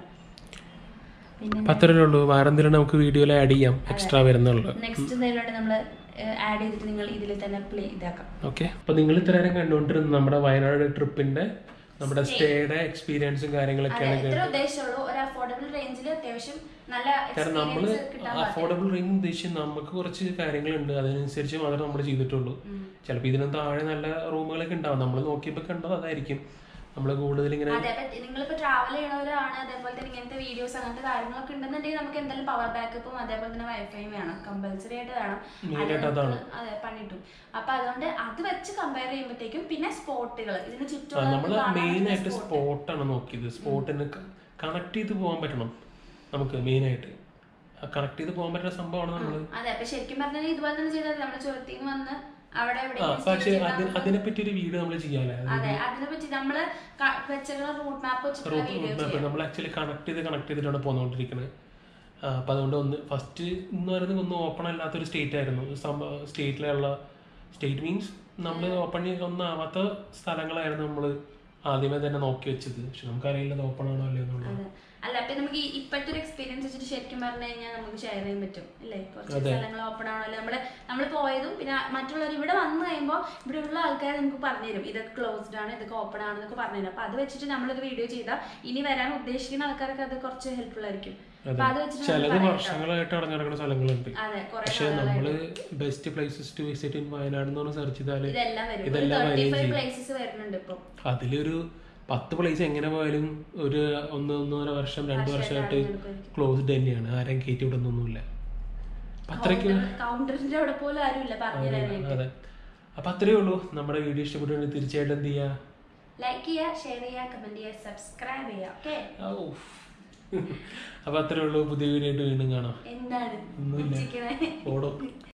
പിന്നെ
അപ്പം അത്രയേ ഉള്ളൂ വേറെ എന്തെങ്കിലും നമുക്ക് വീഡിയോയിൽ ആഡ് ചെയ്യാം എക്സ്ട്രാ വരുന്നുള്ളൂ
നെക്സ്റ്റ് എന്തെങ്കിലും നമ്മൾ ആഡ് ചെയ്തിട്ട് നിങ്ങൾ ഇതിൽ തന്നെ പ്ലേ ഇതാക്കാം
ഓക്കെ അപ്പോൾ നിങ്ങൾ ഇത്ര നേരം കണ്ടുകൊണ്ടിരുന്ന നമ്മുടെ വയനാട് ട്രിപ്പിന്റെ നമ്മുടെ സ്റ്റേയുടെ എക്സ്പീരിയൻസും കാര്യങ്ങളൊക്കെയാണ്
ഇത്ര ഉദ്ദേശമുള്ളൂ ഒരു അഫോർഡബിൾ റേഞ്ചിൽ അത്യാവശ്യം നല്ല
കാരണം നമ്മൾ
എക്സ്പീരിയൻസ് കിട്ടാൻ
അഫോർഡബിൾ റേഞ്ച് ഉദ്ദേശിച്ച് നമുക്ക് കുറച്ച് കാര്യങ്ങളുണ്ട് അതിനനുസരിച്ച് മാത്രമേ നമ്മൾ ചെയ്തിട്ടുള്ളൂ ചിലപ്പോൾ ഇതിനും താഴെ നല്ല റൂമുകളൊക്കെ ഉണ്ടാവും നമ്മൾ നോക്കിയപ്പോൾ കണ്ടത് അതായിരിക്കും നമ്മൾ കൂടുതൽ ഇങ്ങനെ
അതെ അപ്പൊ നിങ്ങളിപ്പോ ട്രാവൽ ചെയ്യണവരാണ് അതേപോലെ തന്നെ ഇങ്ങനത്തെ വീഡിയോസ് അങ്ങനത്തെ കാര്യങ്ങളൊക്കെ ഉണ്ടെന്നുണ്ടെങ്കിൽ നമുക്ക് എന്തായാലും പവർ ബാക്കപ്പും അതേപോലെ തന്നെ വൈഫൈയും വേണം കമ്പൽസറി ആയിട്ട് വേണം
മെയിനായിട്ട്
അത്
അതാണ്
നമുക്ക് അതെ പണിയിട്ടും അപ്പൊ അതുകൊണ്ട് അത് വെച്ച് കമ്പയർ ചെയ്യുമ്പോഴത്തേക്കും പിന്നെ സ്പോട്ടുകൾ ഇതിന് ചുറ്റും
നമ്മൾ മെയിൻ ആയിട്ട് സ്പോട്ടാണ് നോക്കിയത് സ്പോട്ടിന് കണക്ട് ചെയ്ത് പോകാൻ പറ്റണം നമുക്ക് മെയിൻ ആയിട്ട് കണക്ട് ചെയ്ത് പോകാൻ പറ്റുന്ന സംഭവമാണ് നമ്മൾ
അതെ അപ്പൊ ശരിക്കും പറഞ്ഞാൽ ഇതുപോലെ തന്നെ ചെയ്താൽ നമ്മുടെ ചുരത്തിന്ന് വന്ന് അവിടെ എവിടെ
ആ പക്ഷേ അതിന് അതിനെ പറ്റി ഒരു വീഡിയോ നമ്മൾ ചെയ്യാല്ലേ
അതെ അതിനെ പറ്റി നമ്മള് ക- വെച്ചിട്ടുള്ള റൂട്ട് മാപ്പ് വെച്ചിട്ടുള്ള വീഡിയോ
നമ്മൾ ആക്ച്വലി കണക്ട് ചെയ്ത് കണക്ട് ചെയ്തിട്ടാണ് പോന്നുകൊണ്ടിരിക്കുന്നത് അപ്പം അതുകൊണ്ട് ഒന്ന് ഫസ്റ്റ് എന്ന് പറയുന്നത് ഒന്ന് ഓപ്പൺ അല്ലാത്തൊരു സ്റ്റേറ്റ് ആയിരുന്നു സ്റ്റേറ്റിലുള്ള സ്റ്റേറ്റ് മീൻസ് നമ്മൾ ഓപ്പൺ ഒന്നും ആവാത്ത സ്ഥലങ്ങളായിരുന്നു നമ്മൾ ആദ്യമേ തന്നെ നോക്കി വെച്ചത് പക്ഷെ നമുക്കറിയില്ല അത് ഓപ്പൺ ആണോ അല്ലയോ എന്നുള്ളത്
അതെ. അല്ല അപ്പൊ നമുക്ക് ഈ ഇപ്പോഴത്തെ ഒരു എക്സ്പീരിയൻസ് വെച്ചിട്ട് ശരിക്കും പറഞ്ഞു കഴിഞ്ഞാൽ നമുക്ക് ഷെയർ ചെയ്യാൻ പറ്റും അല്ലേ കുറച്ച് സ്ഥലങ്ങൾ ഓപ്പൺ ആണല്ലോ നമ്മള് നമ്മൾ പോയതും പിന്നെ മറ്റുള്ളവർ ഇവിടെ വന്നു കഴിയുമ്പോൾ ഇവിടെ ഉള്ള ആൾക്കാർ നമുക്ക് പറഞ്ഞുതരും ഇതൊക്കെ ക്ലോസ്ഡ് ആണ് ഇതൊക്കെ ഓപ്പൺ ആണെന്നൊക്കെ പറഞ്ഞുതരും അപ്പൊ അത് വെച്ചിട്ട് നമ്മളൊരു വീഡിയോ ചെയ്താൽ ഇനി വരാൻ ഉദ്ദേശിക്കുന്ന ആൾക്കാർക്ക് അത് കുറച്ച് ഹെൽപ്ഫുൾ ആയിരിക്കും അപ്പൊ അത് വെച്ചിട്ട് നമുക്ക്
ചിലത് വർഷങ്ങളായിട്ട് അടഞ്ഞു കിടക്കുന്ന സ്ഥലങ്ങളുണ്ട്
അതെ കുറെ
പക്ഷെ നമ്മൾ best places to visit in Wayanad എന്ന് പറഞ്ഞ് സെർച്ച് ചെയ്താൽ
ഇതെല്ലാം വരും
ഇതെല്ലാം
തേർട്ടി ഫൈവ് പ്ലേസസ് വരുന്നുണ്ട് ഇപ്പൊ
അതിലൊരു പത്ത് പ്ലേസ് എങ്ങനെ പോയാലും ഒരു ഒന്ന് ഒന്നര വർഷം രണ്ട് വർഷമായിട്ട് ക്ലോസ്ഡ് തന്നെയാണ് ആരും കയറ്റി വിടുന്നൊന്നുമില്ല അപ്പൊ അത്രയ്ക്ക്
കൗണ്ടറിന്റെ അവിടെ പോലും ആരുമില്ല പറഞ്ഞു തരാനായിട്ട്
അതെ അപ്പൊ അത്രയേ ഉള്ളൂ നമ്മുടെ വീഡിയോ ഇഷ്ടപ്പെട്ടുണ്ടെങ്കിൽ തീർച്ചയായിട്ടും എന്ത് ചെയ്യാ
ലൈക്ക് ചെയ്യുക ഷെയർ ചെയ്യുക കമന്റ് ചെയ്യുക സബ്സ്ക്രൈബ് ചെയ്യുക ഓക്കെ
ഔ. അപ്പൊ അത്രയേ ഉള്ളൂ പുതിയ വീഡിയോ ആയിട്ട് വീണ്ടും കാണാം
എന്താണ്
ഒന്നുമില്ല
ചിക്കനെ
ഓടും